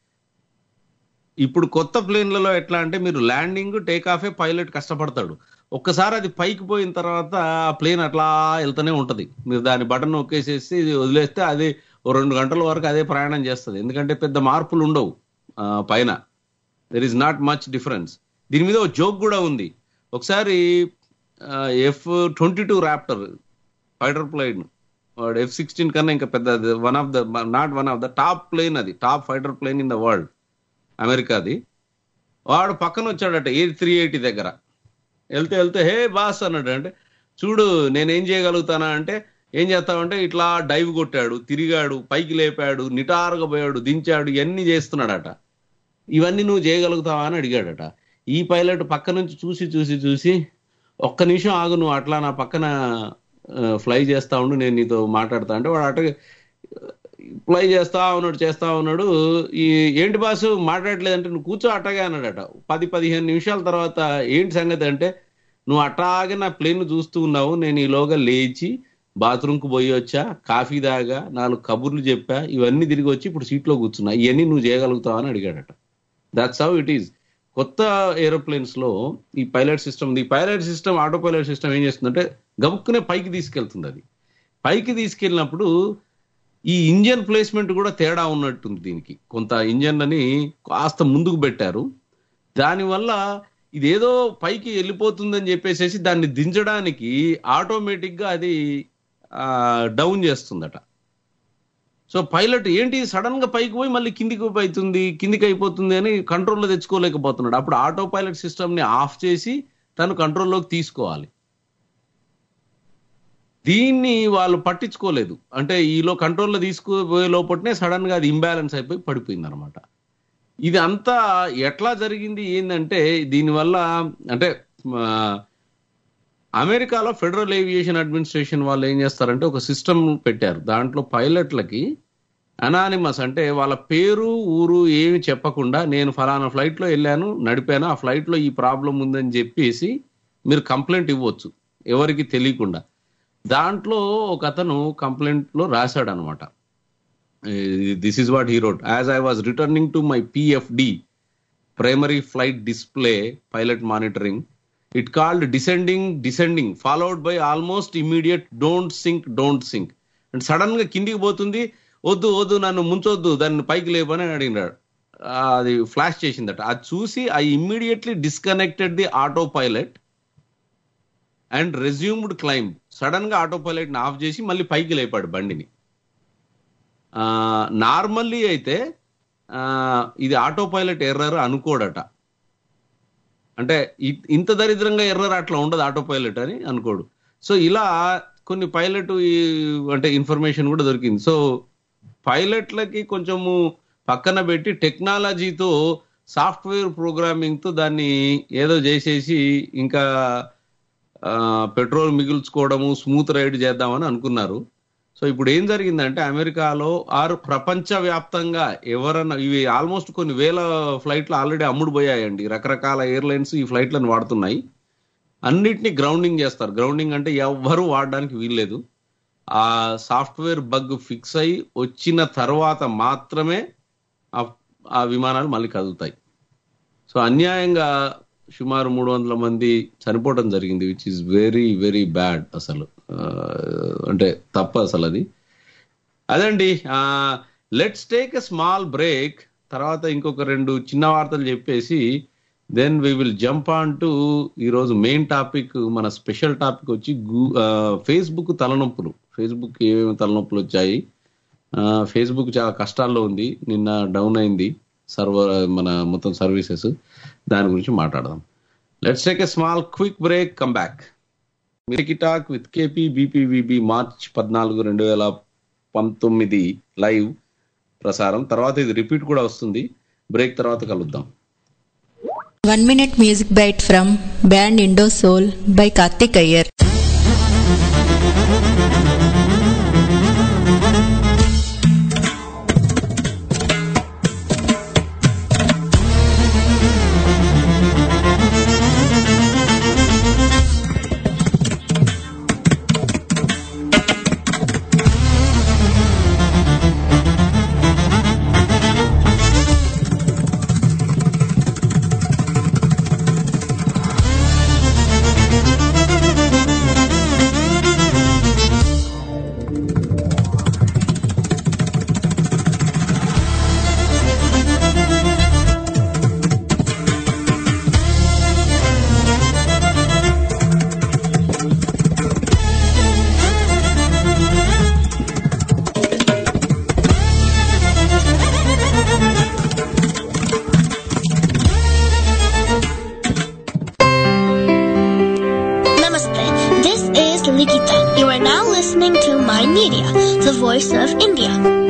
ఇప్పుడు కొత్త ప్లేన్లలో ఎట్లా అంటే మీరు ల్యాండింగ్ టేక్ ఆఫే పైలట్ కష్టపడతాడు ఒక్కసారి అది పైకి పోయిన తర్వాత ఆ ప్లేన్ అట్లా వెళ్తూనే ఉంటది మీరు దాని బటన్ నొక్కేసేసి వదిలేస్తే అది ఓ రెండు గంటల వరకు అదే ప్రయాణం చేస్తుంది ఎందుకంటే పెద్ద మార్పులు ఉండవు ఆ, పైన there is not much difference దీని మీద ఒక జోక్ కూడా ఉంది ఒకసారి F twenty two Raptor fighter plane వాడు ఎఫ్ సిక్స్టీన్ కన్నా ఇంకా పెద్ద one of the not one of the top plane అది top fighter plane in the world అమెరికాది వాడు పక్కన వచ్చాడట ఎయిట్ త్రీ ఎయిటీ దగ్గర వెళ్తే వెళ్తే హే బాస్ అన్నాడు అంటే చూడు నేనేం చేయగలుగుతానా అంటే ఏం చేస్తావంటే ఇట్లా డైవ్ కొట్టాడు తిరిగాడు పైకి లేపాడు నిటారుగా పోయాడు దించాడు ఇవన్నీ చేస్తున్నాడట ఇవన్నీ నువ్వు చేయగలుగుతావా అని అడిగాడట ఈ పైలట్ పక్క నుంచి చూసి చూసి చూసి ఒక్క నిమిషం ఆగు నువ్వు అట్లా నా పక్కన ఫ్లై చేస్తా ఉండు నేను నీతో మాట్లాడతా అంటే వాడు అట ఫ్లై చేస్తా ఉన్నాడు చేస్తా ఉన్నాడు ఈ ఏంటి బాసు మాట్లాడలేదంటే నువ్వు కూర్చో అట్టగా అన్నాడట పది పదిహేను నిమిషాల తర్వాత ఏంటి సంగతి అంటే నువ్వు అట్టాగే నా ప్లేన్ చూస్తూ ఉన్నావు నేను ఈలోగా లేచి బాత్రూమ్కి పోయి వచ్చా కాఫీ తాగా నాలుగు కబుర్లు చెప్పా ఇవన్నీ తిరిగి వచ్చి ఇప్పుడు సీట్లో కూర్చున్నా ఇవన్నీ నువ్వు చేయగలుగుతావా అని అడిగాడట దాట్స్ హౌ ఇట్ ఈస్ కొత్త ఏరోప్లేన్స్ లో ఈ పైలట్ సిస్టమ్ ఈ pilot system autopilot system ఏం చేస్తుందంటే గబుక్కునే పైకి తీసుకెళ్తుంది అది పైకి తీసుకెళ్ళినప్పుడు ఈ ఇంజన్ ప్లేస్మెంట్ కూడా తేడా ఉన్నట్టుంది దీనికి కొంత ఇంజన్ అని కాస్త ముందుకు పెట్టారు దానివల్ల ఇదేదో పైకి వెళ్ళిపోతుందని చెప్పేసి దాన్ని దించడానికి ఆటోమేటిక్ గా అది డౌన్ చేస్తుందట సో పైలట్ ఏంటి సడన్ గా పైకి పోయి మళ్ళీ కిందికి అవుతుంది కిందికి అయిపోతుంది అని కంట్రోల్లో తెచ్చుకోలేకపోతున్నాడు అప్పుడు ఆటో పైలట్ సిస్టమ్ ని ఆఫ్ చేసి తను కంట్రోల్లోకి తీసుకోవాలి దీన్ని వాళ్ళు పట్టించుకోలేదు అంటే ఈలో కంట్రోల్లో తీసుకుపోయే లోపలనే సడన్ గా అది ఇంబ్యాలెన్స్ అయిపోయి పడిపోయింది అనమాట ఇది అంతా ఎట్లా జరిగింది ఏంటంటే దీనివల్ల అంటే ఆ, అమెరికాలో ఫెడరల్ ఏవియేషన్ అడ్మినిస్ట్రేషన్ వాళ్ళు ఏం చేస్తారంటే ఒక సిస్టమ్ పెట్టారు దాంట్లో పైలట్లకి అనానిమస్ అంటే వాళ్ళ పేరు ఊరు ఏమి చెప్పకుండా నేను ఫలానా ఫ్లైట్ లో వెళ్ళాను నడిపాను ఆ ఫ్లైట్ లో ఈ ప్రాబ్లం ఉందని చెప్పేసి మీరు కంప్లైంట్ ఇవ్వచ్చు ఎవరికి తెలియకుండా దాంట్లో ఒక అతను కంప్లైంట్ లో రాశాడు అనమాట this is what he wrote as I was returning to my PFD primary flight display pilot monitoring it called descending descending followed by almost immediate don't sink don't sink and sudden గా కిందికి పోతుంది వద్దు వద్దు నన్ను ముంచొద్దు దాన్ని పైకి లేపని అడిగినాడు ఆ, అది ఫ్లాష్ చేసిందట అది చూసి I immediately disconnected the autopilot and resumed climb sudden గా ఆటో పైలట్ ని ఆఫ్ చేసి మళ్ళీ పైకి లేపాడు బండిని నార్మల్లీ అయితే ఆ, ఇది ఆటో పైలట్ ఎర్రర్ అనుకోడట అంటే ఇ- ఇంత దరిద్రంగా ఎర్రర్ అట్లా ఉండదు ఆటో పైలట్ అని అనుకోడు సో ఇలా కొన్ని పైలట్ అంటే ఇన్ఫర్మేషన్ కూడా దొరికింది సో పైలట్లకి కొంచెము పక్కన పెట్టి టెక్నాలజీతో సాఫ్ట్వేర్ ప్రోగ్రామింగ్ తో దాన్ని ఏదో చేసేసి ఇంకా ఆ, పెట్రోల్ మిగుల్చుకోవడము స్మూత్ రైడ్ చేద్దామని అనుకున్నారు సో ఇప్పుడు ఏం జరిగిందంటే అమెరికాలో ఆరు ప్రపంచ వ్యాప్తంగా ఎవరన్నా ఇవి ఆల్మోస్ట్ కొన్ని వేల ఫ్లైట్లు ఆల్రెడీ అమ్ముడు పోయాయండి రకరకాల ఎయిర్లైన్స్ ఈ ఫ్లైట్లను వాడుతున్నాయి అన్నిటినీ గ్రౌండింగ్ చేస్తారు గ్రౌండింగ్ అంటే ఎవ్వరూ వాడడానికి వీల్లేదు ఆ సాఫ్ట్వేర్ బగ్ ఫిక్స్ అయి వచ్చిన తర్వాత మాత్రమే ఆ ఆ విమానాలు మళ్ళీ కదులుతాయి సో అన్యాయంగా సుమారు మూడు వందల మంది చనిపోవడం జరిగింది which is very very bad అసలు ఆ, అంటే తప్ప అసలు అది అదండి let's take a small break తర్వాత ఇంకొక రెండు చిన్న వార్తలు చెప్పేసి then we will jump on to ఈరోజు మెయిన్ టాపిక్ మన స్పెషల్ టాపిక్ వచ్చి ఫేస్బుక్ తలనొప్పులు ఫేస్బుక్ ఏమేమి తలనొప్పులు వచ్చాయి ఫేస్బుక్ చాలా కష్టాల్లో ఉంది నిన్న డౌన్ అయింది సర్వర్ మన మొత్తం సర్వీసెస్ దాని గురించి మాట్లాడదాం let's take a small quick break come back మిరికి talk with KP BPVB March పద్నాలుగు రెండు వేల పంతొమ్మిది లైవ్ ప్రసారం తర్వాత ఇది రిపీట్ కూడా వస్తుంది బ్రేక్ తర్వాత కలుద్దాం One minute music bite from band Indo Soul by Karthik Iyer. Namaste. This is Likita. You are now listening to My Media, the voice of India.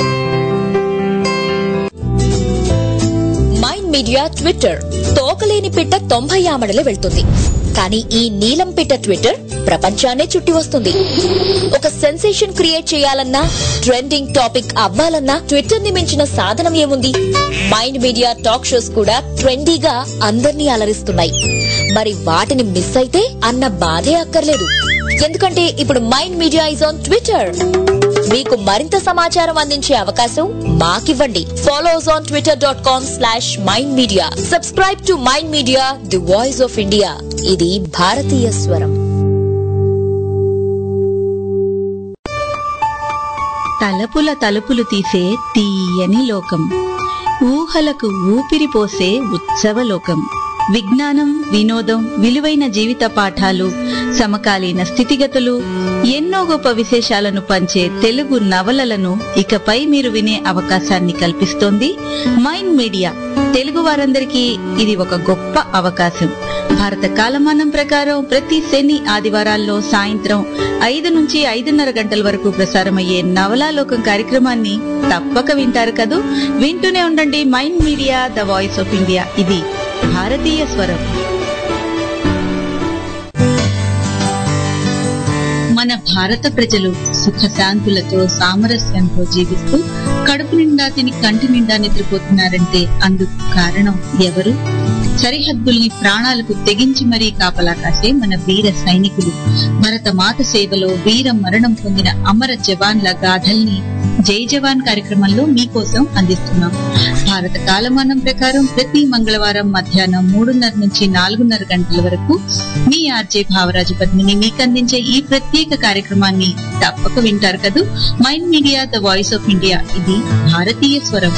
Mind Media Twitter తోకలేని పిట్ట తొంభై ఆమడలు వెళ్తుంది కానీ ఈ నీలం పిట్ట ట్విట్టర్ ప్రపంచాన్నే చుట్టి వస్తుంది ఒక సెన్సేషన్ క్రియేట్ చేయాలన్నా ట్రెండింగ్ టాపిక్ అవ్వాలన్నా ట్విట్టర్ ని మించిన సాధనం ఏముంది మైండ్ మీడియా టాక్ షోస్ కూడా ట్రెండీగా అందర్నీ అలరిస్తున్నాయి మరి వాటిని మిస్ అయితే అన్న బాధే అక్కర్లేదు ఎందుకంటే ఇప్పుడు mind media is on Twitter మీకు మరింత సమాచారం అందించే అవకాశం మాకివ్వండి follow us on Twitter dot com slash mind media subscribe to mind media the voice of India ఇది భారతీయ స్వరం తలపుల తలుపులు తీసే తీయని లోకం ఊహలకు ఊపిరి పోసే ఉత్సవ లోకం విజ్ఞానం వినోదం విలువైన జీవిత పాఠాలు సమకాలీన స్థితిగతులు ఎన్నో గొప్ప విశేషాలను పంచే తెలుగు నవలలను ఇకపై మీరు వినే అవకాశాన్ని కల్పిస్తోంది మైండ్ మీడియా తెలుగు వారందరికీ ఇది ఒక గొప్ప అవకాశం భారత కాలమానం ప్రకారం ప్రతి శని ఆదివారాల్లో సాయంత్రం ఐదు నుంచి ఐదున్నర గంటల వరకు ప్రసారమయ్యే నవలాలోకం కార్యక్రమాన్ని తప్పక వింటారు కదూ వింటూనే ఉండండి mind Media the voice of India ఇది భారతీయ స్వరం మన భారత ప్రజలు సుఖశాంతులతో సామరస్యంతో జీవిస్తూ కడుపు నిండా తిని కంటి నిండా నిద్రపోతున్నారంటే అందుకు కారణం ఎవరు సరిహద్దుల్ని ప్రాణాలకు తెగించి మరీ కాపలా కాసే మన వీర సైనికులు భరత మాత సేవలో వీర మరణం పొందిన అమర జవాన్ల గాథల్ని జై జవాన్ కార్యక్రమంలో మీకోసం అందిస్తున్నాం భారత కాలమానం ప్రకారం ప్రతి మంగళవారం మధ్యాహ్నం మూడున్నర నుంచి నాలుగున్నర గంటల వరకు మీ ఆర్జే భావరాజు పద్మిని మీకు అందించే ఈ ప్రత్యేక కార్యక్రమాన్ని తప్పక వింటారు కదూ Mind Media the voice of India ఇది భారతీయ స్వరం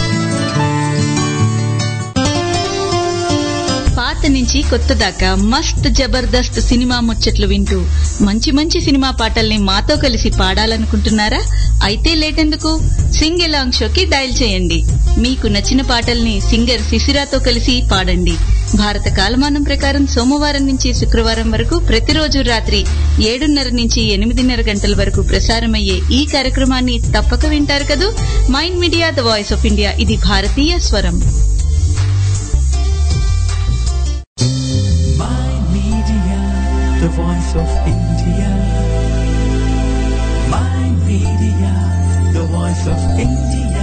పాత నుంచి కొత్త దాకా మస్త్ జబర్దస్త్ సినిమా ముచ్చట్లు వింటూ మంచి మంచి సినిమా పాటల్ని మాతో కలిసి పాడాలనుకుంటున్నారా అయితే లేటెందుకు సింగ్ ఎలాంగ్ షోకి డయల్ చేయండి మీకు నచ్చిన పాటల్ని సింగర్ శిశిరాతో కలిసి పాడండి భారత కాలమానం ప్రకారం సోమవారం నుంచి శుక్రవారం వరకు ప్రతిరోజు రాత్రి ఏడున్నర నుంచి ఎనిమిదిన్నర గంటల వరకు ప్రసారమయ్యే ఈ కార్యక్రమాన్ని తప్పక వింటారు కదూ Mind Media the voice of India ఇది భారతీయ స్వరం Mind Media, the voice of India. Mind Media, the voice of India.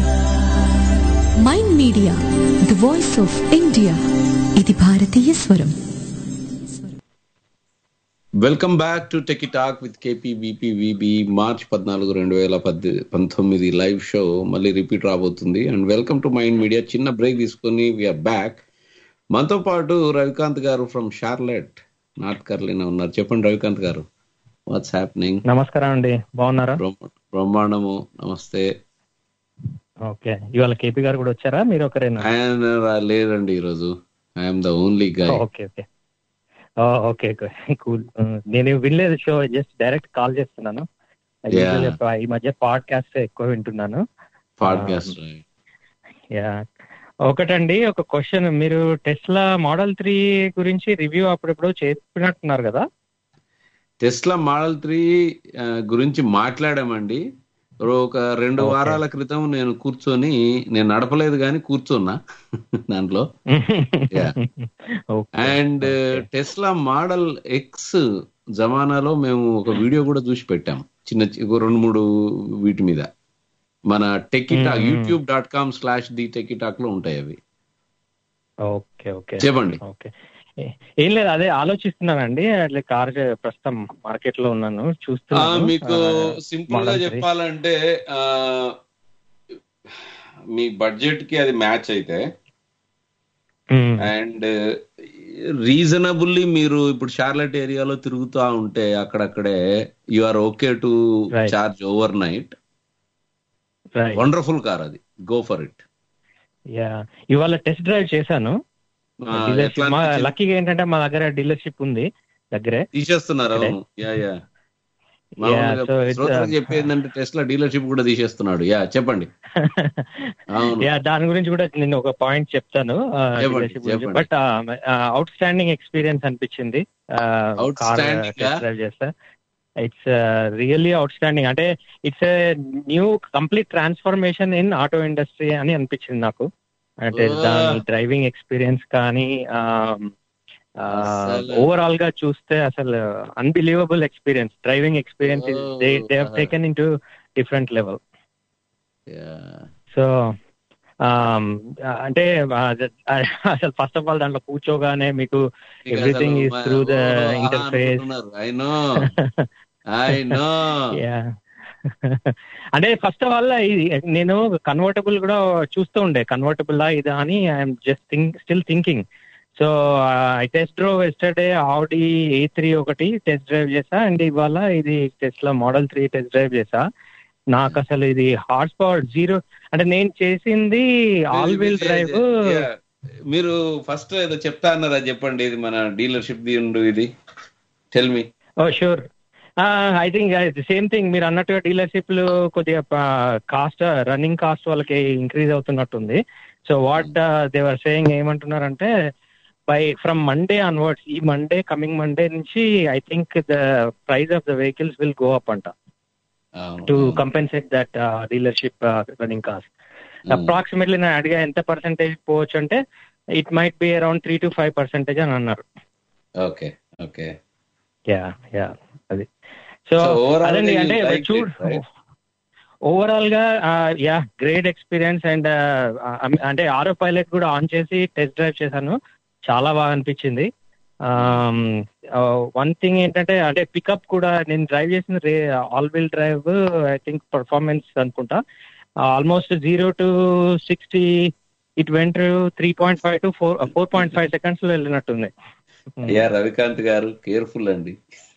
Mind media the voice of India ఇది భారతీయ స్వరం welcome back to techie talk with KP BP VB March పద్నాలుగు రెండు వేల పద్ది పంతొమ్మిది లైవ్ షో మళ్ళీ రిపీట్ రాబోతుంది and welcome to mind Media చిన్న బ్రేక్ తీసుకొని వీఆర్ బ్యాక్ మనతో పాటు రవికాంత్ గారు ఫ్రమ్ షార్లెట్ నార్త్ కర్లీనా ఉన్నారు చెప్పండి రవికాంత్ గారు వాట్స్ హ్యాపెనింగ్ నమస్కారం అండి బాగున్నారా బ్రహ్మాండము నమస్తే ఓకే ఇవాళ కేపీ గారు కూడా వచ్చారా మీరు ఒకరేనా ఆయన రా- లేరండి ఈరోజు ఐఎమ్ ద ఓన్లీ గా ఓకే ఓకే ఓకే కూల్ నేను వినలేదు షో జస్ట్ డైరెక్ట్ కాల్ చేస్తున్నాను Yeah. Usually ఈ మధ్య పాడ్కాస్ట్ ఎక్కువ వింటున్నాను పాడ్కాస్ట్ యా ఒకటండి ఒక క్వశ్చన్ మీరు టెస్లా మోడల్ త్రీ గురించి రివ్యూ అప్పుడెప్పుడు చెప్పినట్టున్నారు కదా టెస్లా మోడల్ త్రీ గురించి మాట్లాడామండి ఒక రెండు Okay. వారాల క్రితం నేను కూర్చొని నేను నడపలేదు కానీ కూర్చున్నా దాంట్లో అండ్ టెస్లా మోడల్ ఎక్స్ జమానాలో మేము ఒక వీడియో కూడా చూసి పెట్టాం చిన్న చి- ఒక రెండు మూడు వీటి మీద మన techie talk Hmm. YouTube dot com slash the techie talk లో ఉంటాయి అవి ఓకే ఓకే చెప్పండి. ఓకే ఏ- ఏం లేదు అదే ఆలోచిస్తున్నానండి అట్లా కార్ ప్రస్తుతం మార్కెట్ లో ఉన్నాను ఆ, చూస్తున్నాను మీకు ఆ, సింపుల్ గా Model 3. చెప్పాలంటే ఆ, మీ బడ్జెట్ కి అది మ్యాచ్ అయితే మ్మ్. అండ్ రీజనబుల్లీ మీరు ఇప్పుడు షార్లెట్ ఏరియాలో తిరుగుతూ ఉంటే అక్కడక్కడే you are okay to Right. Charge overnight Right. Wonderful car అది గో ఫర్ ఇట్ యా ఇవాళ టెస్ట్ డ్రైవ్ చేశాను డీలర్షిప్ ఎట్లా మా అనిపించింది? లక్కీగా ఏంటంటే మా దగ్గర డీలర్షిప్ ఉంది దగ్గరే తీసేస్తున్నారు ఇక్కడే. అవును yeah yeah Yeah, so it's, శ్రోతలకు uh, చెప్పేందంటే టెస్లా డీలర్షిప్ కూడా తీసేస్తున్నాడు యా చెప్పండి అవును యా దాని గురించి కూడా నేను ఒక పాయింట్ చెప్తాను చెప్పండి, చెప్పండి. బట్ అవుట్ స్టాండింగ్ ఎక్స్పీరియన్స్ అనిపించింది కార్ Outstanding ఆ? టెస్ట్ డ్రైవ్ చేస్తే ఇట్స్ రియల్లీ అవుట్ స్టాండింగ్ అంటే it's new complete transformation in auto industry అని అనిపించింది నాకు అంటే Oh. దాని డ్రైవింగ్ ఎక్స్పీరియన్స్ కానీ అసలు- ఓవరాల్ గా చూస్తే అసలు unbelievable experience driving experience they they have taken in to different level so అంటే ఆ, అసలు ఫస్ట్ ఆఫ్ ఆల్ దాంట్లో కూర్చోగానే మీకు everything is through the interface I know I know అంటే ఫస్ట్ ఆఫ్ ఆల్ ఇది నేను కన్వర్టబుల్ కూడా చూస్తూ ఉండే కన్వర్టబుల్ ఇదా అని I'm just think still thinking so I test drive yesterday Audi A three ఒకటి టెస్ట్ డ్రైవ్ చేసా అండ్ ఇవాళ ఇది Tesla model three test drive చేసా నాకు అసలు ఇది హార్స్ పవర్ జీరో అంటే నేను చేసింది ఆల్ వీల్ డ్రైవ్ Yeah. మీరు ఫస్ట్ ఏదో చెప్తా అన్నారు అది చెప్పండి ఇది మన డీలర్షిప్ ది ఉండు ఇది tell me oh sure I think same thing మీరు అన్నట్టుగా డీలర్షిప్లు కొద్దిగా కాస్ట్ రన్నింగ్ కాస్ట్ వాళ్ళకి ఇంక్రీజ్ అవుతున్నట్టుంది సో వాట్ దేవర్ సేయింగ్ ఏమంటున్నారంటే బై ఫ్రమ్ మండే అన్వర్డ్స్ ఈ మండే కమింగ్ మండే నుంచి I think the price of the vehicles will go up అంట to compensate that dealership running cost approximately నేను అడిగా ఎంత percentage పోవచ్చు అంటే it might be around three to five percentage అని అన్నారు ఓకే ఓకే యా యా అది సో So overall అదండి you అంటే liked చూడ్ it, right? ఓవరాల్ గా యా గ్రేట్ ఎక్స్పీరియన్స్ అండ్ అంటే ఆరో పైలట్ కూడా ఆన్ చేసి టెస్ట్ డ్రైవ్ చేశాను చాలా బాగా అనిపించింది వన్ థింగ్ ఏంటంటే అంటే పికప్ కూడా నేను డ్రైవ్ చేసిన రే all wheel drive I think performance అనుకుంటా almost zero to sixty it went three point five to four four point five seconds లో వెళ్ళినట్టుంది అయ్యా రవికాంత్ గారు కేర్ఫుల్ అండి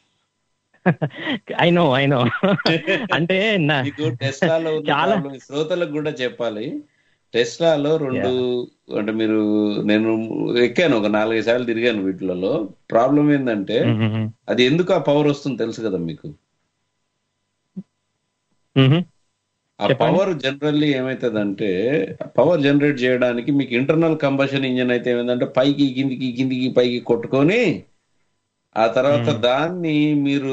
ఐ నో ఐ నో అంటే నా- మీకు టెస్లాలో ఉన్న చాలా problem శ్రోతలకు కూడా చెప్పాలి టెస్లాలో రెండు అంటే మీరు నేను ఎక్కాను ఒక నాలుగైదు సార్లు తిరిగాను వీటిలలో ప్రాబ్లం ఏంటంటే అది ఎందుకు ఆ పవర్ వస్తుంది తెలుసు కదా మీకు ఆ పవర్ జనరల్లీ ఏమైతుందంటే పవర్ జనరేట్ చేయడానికి మీకు ఇంటర్నల్ కంబషన్ ఇంజన్ అయితే ఏమైందంటే పైకి కిందికి కిందికి పైకి కొట్టుకొని ఆ తర్వాత దాన్ని మీరు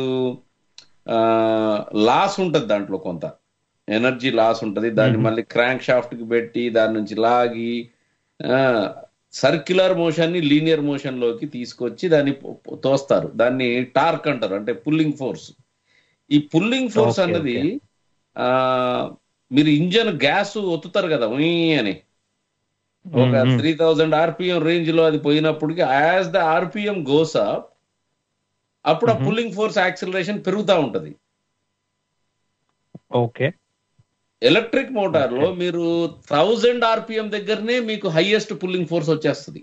లాస్ ఉంటది దాంట్లో కొంత ఎనర్జీ లాస్ ఉంటది దాన్ని మళ్ళీ క్రాంక్ షాఫ్ట్ కి పెట్టి దాని నుంచి లాగి సర్క్యులర్ మోషన్ ని లీనియర్ మోషన్ లోకి తీసుకొచ్చి దాన్ని పొ- పొ- తోస్తారు దాన్ని టార్క్ అంటారు అంటే పుల్లింగ్ ఫోర్స్ ఈ పుల్లింగ్ ఫోర్స్ Okay, అన్నది okay. ఆ మీరు ఇంజన్ గ్యాస్ ఒత్తుతారు కదా ఉయ్ అని ఒక Mhm. Three thousand RPM range లో అది పోయినప్పటికి as the RPM goes up అప్పుడు ఆ పుల్లింగ్ ఫోర్స్ యాక్సిలరేషన్ పెరుగుతూ ఉంటది ఓకే ఎలక్ట్రిక్ మోటార్ లో మీరు థౌజండ్ ఆర్పిఎం దగ్గరనే మీకు హైయెస్ట్ పుల్లింగ్ ఫోర్స్ వచ్చేస్తుంది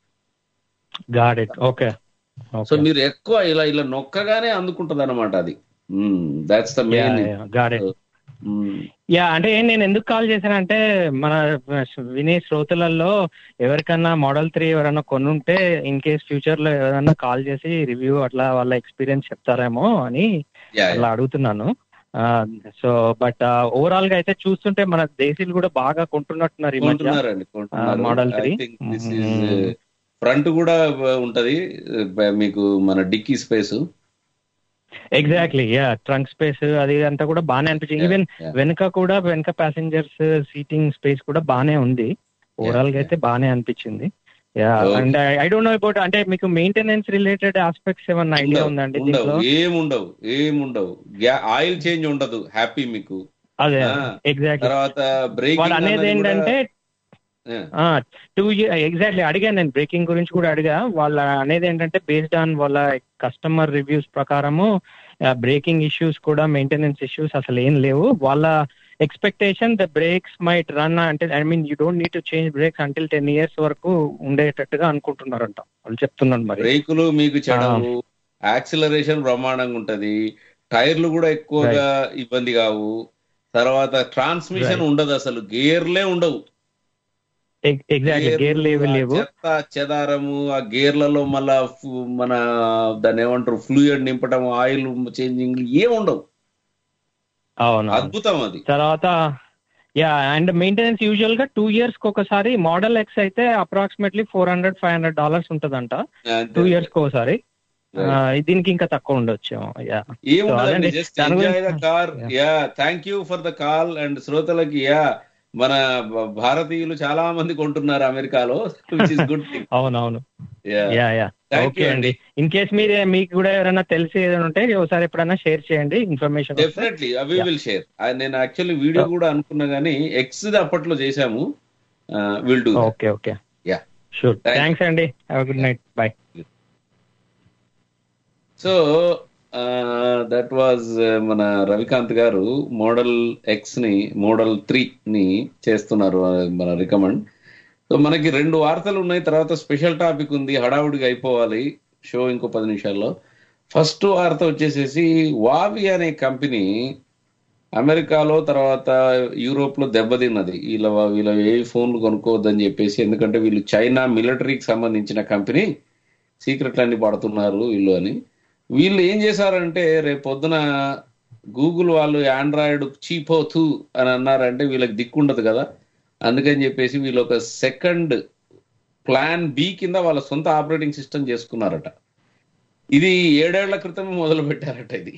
గాడ్ ఇట్ ఓకే సో మీరు ఎక్కువ ఇలా ఇలా నొక్కగానే అందుకుంటది అనమాట అది that's the main got it yeah అంటే నేను ఎందుకు కాల్ చేశానంటే మన వినే శ్రోతలలో ఎవరికన్నా మోడల్ త్రీ ఎవరైనా కొనుంటే ఇన్ కేస్ ఫ్యూచర్ లో ఎవరైనా కాల్ చేసి రివ్యూ అట్లా వాళ్ళ ఎక్స్పీరియన్స్ చెప్తారేమో అని అలా అడుగుతున్నాను సో బట్ ఓవరాల్ గా అయితే చూస్తుంటే మన దేశీయులు కూడా బాగా కొంటున్నట్టున్నారు ఈ కొంటున్నారండి మధ్య మోడల్ త్రీ ఫ్రంట్ కూడా ఉంటది బ- మీకు మన dickey space exactly yeah trunk space అది అంతా కూడా బాగానే అనిపించింది ఈవెన్ yeah. వెనుక కూడా వెనుక ప్యాసింజర్స్ సీటింగ్ స్పేస్ కూడా బాగానే ఉంది ఓవరాల్ గా అయితే బాగానే అనిపించింది yeah Okay. And I don't know about అంటే మీకు మెయింటెనెన్స్ రిలేటెడ్ ఆస్పెక్ట్స్ ఏమన్నా ఐడియా ఉందండి ఉండవు దీంట్లో ఏముండవు ఏముండవు ఆయిల్ చేంజ్ ఉండదు హ్యాపీ మీకు అదే ఆ, ఎగ్జాక్ట్లీ తర్వాత వాళ్ళు బ్రేకింగ్ అనేది ఏంటంటే టూ ఇయర్ ఎగ్జాక్ట్లీ అడిగాను నేను బ్రేకింగ్ గురించి కూడా అడిగా వాళ్ళ అనేది ఏంటంటే బేస్డ్ ఆన్ వాళ్ళ కస్టమర్ రివ్యూస్ ప్రకారము బ్రేకింగ్ ఇష్యూస్ కూడా మెయింటెనెన్స్ ఇష్యూస్ అసలు ఏం లేవు వాళ్ళ expectation the brakes might run అంటే I mean you don't need to change brakes until ten years వరకు ఉండేటట్టుగా అనుకుంటున్నారంట వాళ్ళు చెప్తున్నాను మరి బ్రేకులు మీకు చెడవు యాక్సిలరేషన్ బ్రహ్మాండంగా ఉంటది టైర్లు కూడా ఎక్కువగా ఇబ్బంది కావు తర్వాత ట్రాన్స్మిషన్ Right. ఉండదు అసలు గేర్లే ఉండవు ఎగ్జాక్ట్లీ గేర్ లేవు ఆ లేవు చెత్త చెదారము ఆ గేర్లలో మళ్ళా ఫు- మన దాన్ని ఏమంటారు ఫ్లూయిడ్ నింపడం ఆయిల్ చేంజింగ్ ఏం ఉండవు అవును అద్భుతం అది తర్వాత యా అండ్ మెయింటెనెన్స్ యూజువల్ గా టూ ఇయర్స్ కి ఒకసారి మోడల్ ఎక్స్ అయితే approximately four hundred five hundred dollars ఉంటదంట టూ ఇయర్స్ కి ఒకసారి ఆ, దీనికి ఇంకా తక్కువ ఉండొచ్చు యా ఏముండదండి So, జస్ట్ దాని ఎంజాయ్ ద గురించి- car yeah thank you for the call and శ్రోతలకి యా మన భ- భారతీయులు చాలా మంది కొంటున్నారు అమెరికాలో విచ్ ఇస్ గుడ్ థింగ్ అవునవును yeah yeah yeah Thank okay you అండి ఇన్ కేస్ మీరు మీకు కూడా ఎవరైనా తెలిసి ఏదైనా ఉంటే ఒకసారి ఎప్పుడైనా షేర్ చేయండి ఇన్ఫర్మేషన్ డెఫినెట్లీ అవి విల్ షేర్ నేను యాక్చువల్లీ వీడియో కూడా అనుకున్నా గానీ ఎక్స్ అప్పట్లో చేశాము will do okay okay yeah sure Thank you. Thanks అండి have good night bye so that was మన రవికాంత్ గారు మోడల్ ఎక్స్ ని మోడల్ త్రీ ని చేస్తున్నారు uh, మన రికమెండ్ సో మనకి రెండు వార్తలు ఉన్నాయి తర్వాత స్పెషల్ టాపిక్ ఉంది హడావుడిగా అయిపోవాలి షో ఇంకో పది నిమిషాల్లో ఫస్ట్ వార్త వచ్చేసేసి వావి అనే కంపెనీ అమెరికాలో తర్వాత యూరోప్ లో దెబ్బతిన్నది వీళ్ళ వీళ్ళ ఏ ఫోన్లు కొనుక్కోవద్దని చెప్పేసి ఎందుకంటే వీళ్ళు చైనా మిలిటరీకి సంబంధించిన కంపెనీ సీక్రెట్లు అన్ని పడుతున్నారు వీళ్ళు అని వీళ్ళు ఏం చేశారంటే రేపు పొద్దున గూగుల్ వాళ్ళు ఆండ్రాయిడ్ చీపో థూ అని అన్నారంటే వీళ్ళకి దిక్కుండదు కదా అందుకని చెప్పేసి వీళ్ళు ఒక సెకండ్ ప్లాన్ బి కింద వాళ్ళ సొంత ఆపరేటింగ్ సిస్టమ్ చేసుకున్నారట ఇది ఏడేళ్ల క్రితం మొదలు పెట్టారట ఇది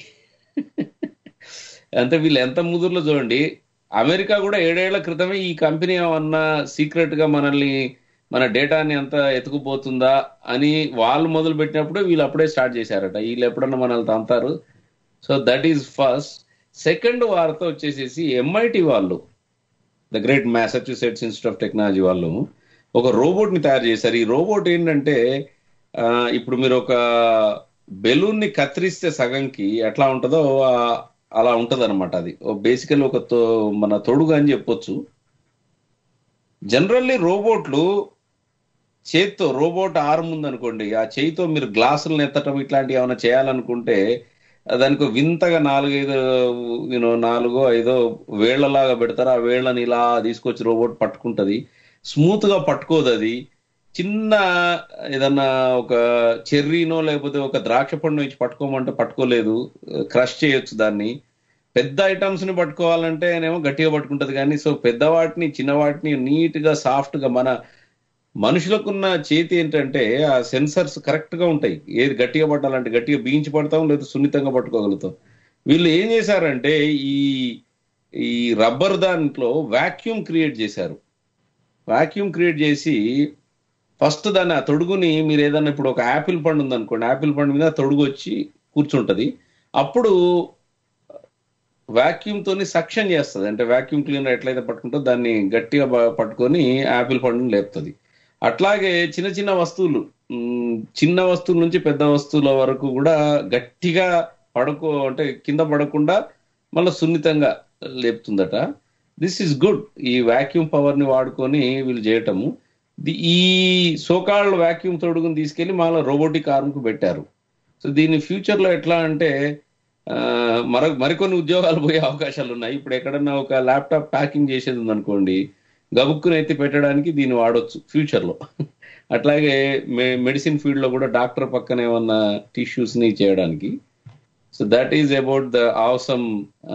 అంటే వీళ్ళు ఎంత ముదురులో చూడండి అమెరికా కూడా ఏడేళ్ల క్రితమే ఈ కంపెనీ ఏమన్నా సీక్రెట్ గా మనల్ని మన డేటాని అంత ఎత్తుకుపోతుందా అని వాళ్ళు మొదలు పెట్టినప్పుడు వీళ్ళు అప్పుడే స్టార్ట్ చేశారట వీళ్ళు ఎప్పుడన్నా మనల్ని తంతారు so that is first second వార్త వచ్చేసేసి ఎంఐటి వాళ్ళు the great Massachusetts Institute of Technology వాళ్ళు ఒక రోబోట్ ని తయారు చేశారు ఈ రోబోట్ ఏంటంటే ఆ, ఇప్పుడు మీరు ఒక బెలూన్ ని కత్తిరిస్తే సగంకి ఎట్లా ఉంటుందో ఆ- అలా ఉంటది అనమాట అది బేసికల్ ఒక తో- మన తొడుగు అని చెప్పొచ్చు జనరల్లీ రోబోట్లు చేత్తో రోబోట్ ఆర్మ్ ఉందనుకోండి ఆ చేయితో మీరు గ్లాసులను ఎత్తటం ఇట్లాంటివి ఏమైనా చేయాలనుకుంటే దానికి ఒక వింతగా నాలుగైదు యూనో నాలుగో ఐదో వేళ్లలాగా పెడతారు ఆ వేళ్ళని ఇలా తీసుకొచ్చి రోబోట్ పట్టుకుంటది స్మూత్ గా పట్టుకోదు అది చిన్న ఏదన్నా ఒక చెర్రీనో లేకపోతే ఒక ద్రాక్ష పండు నుంచి పట్టుకోమంటే పట్టుకోలేదు క్రష్ చేయొచ్చు దాన్ని పెద్ద ఐటమ్స్ ని పట్టుకోవాలంటే నేమో గట్టిగా పట్టుకుంటది కానీ సో పెద్ద వాటిని చిన్న వాటిని నీట్ గా సాఫ్ట్ గా మన మనుషులకున్న చేతి ఏంటంటే ఆ సెన్సర్స్ కరెక్ట్ గా ఉంటాయి ఏది గట్టిగా పట్టాలంటే గట్టిగా బీయించి పడతాం లేదా సున్నితంగా పట్టుకోగలుగుతాం వీళ్ళు ఏం చేశారంటే ఈ ఈ రబ్బర్ దాంట్లో వాక్యూమ్ క్రియేట్ చేశారు వాక్యూమ్ క్రియేట్ చేసి ఫస్ట్ దాన్ని ఆ తొడుగుని మీరు ఏదన్నా ఇప్పుడు ఒక యాపిల్ పండు ఉందనుకోండి యాపిల్ పండు మీద తొడుగు వచ్చి కూర్చుంటది అప్పుడు వాక్యూమ్ తోని సక్షన్ చేస్తుంది అంటే వాక్యూమ్ క్లీనర్ ఎట్లయితే పట్టుకుంటుందో దాన్ని గట్టిగా బ- పట్టుకొని యాపిల్ పండుని లేపుతుంది అట్లాగే చిన్న చిన్న వస్తువులు మ్, చిన్న వస్తువుల నుంచి పెద్ద వస్తువుల వరకు కూడా గట్టిగా పడకు అంటే కింద పడకుండా మళ్ళీ సున్నితంగా లేపుతుందట దిస్ ఇస్ గుడ్ ఈ వాక్యూమ్ పవర్ ని వాడుకొని వీళ్ళు చేయటము ది- ఈ సోకాళ్ళ వాక్యూమ్ తొడుగుని తీసుకెళ్లి మళ్ళీ రోబోటిక్ ఆర్మ్ కు పెట్టారు సో దీని ఫ్యూచర్ లో ఎట్లా అంటే ఆ, మరో మరికొన్ని ఉద్యోగాలు పోయే అవకాశాలు ఉన్నాయి ఇప్పుడు ఎక్కడన్నా ఒక ల్యాప్టాప్ ప్యాకింగ్ చేసేది ఉందనుకోండి గబుక్కుని ఎత్తి పెట్టడానికి దీన్ని వాడొచ్చు ఫ్యూచర్ లో అట్లాగే మె- మెడిసిన్ ఫీల్డ్ లో కూడా డాక్టర్ పక్కన ఏమన్నా టిష్యూస్ ని చేయడానికి so that is about the awesome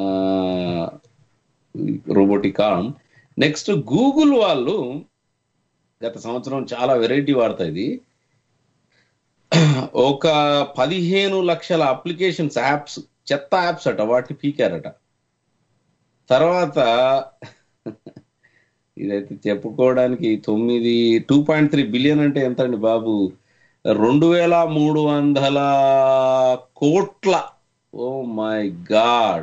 robotic arm next Google వాళ్ళు గత సంవత్సరం చాలా వెరైటీ వాడతా ఇది ఒక పదిహేను లక్షల అప్లికేషన్స్ యాప్స్ చెత్త యాప్స్ అట వాటిని పీకారట తర్వాత ఇదైతే చెప్పుకోవడానికి తొమ్మిది టూ పాయింట్ త్రీ బిలియన్ అంటే ఎంత అండి బాబు రెండు వేల మూడు వందల కోట్ల ఓ మై గాడ్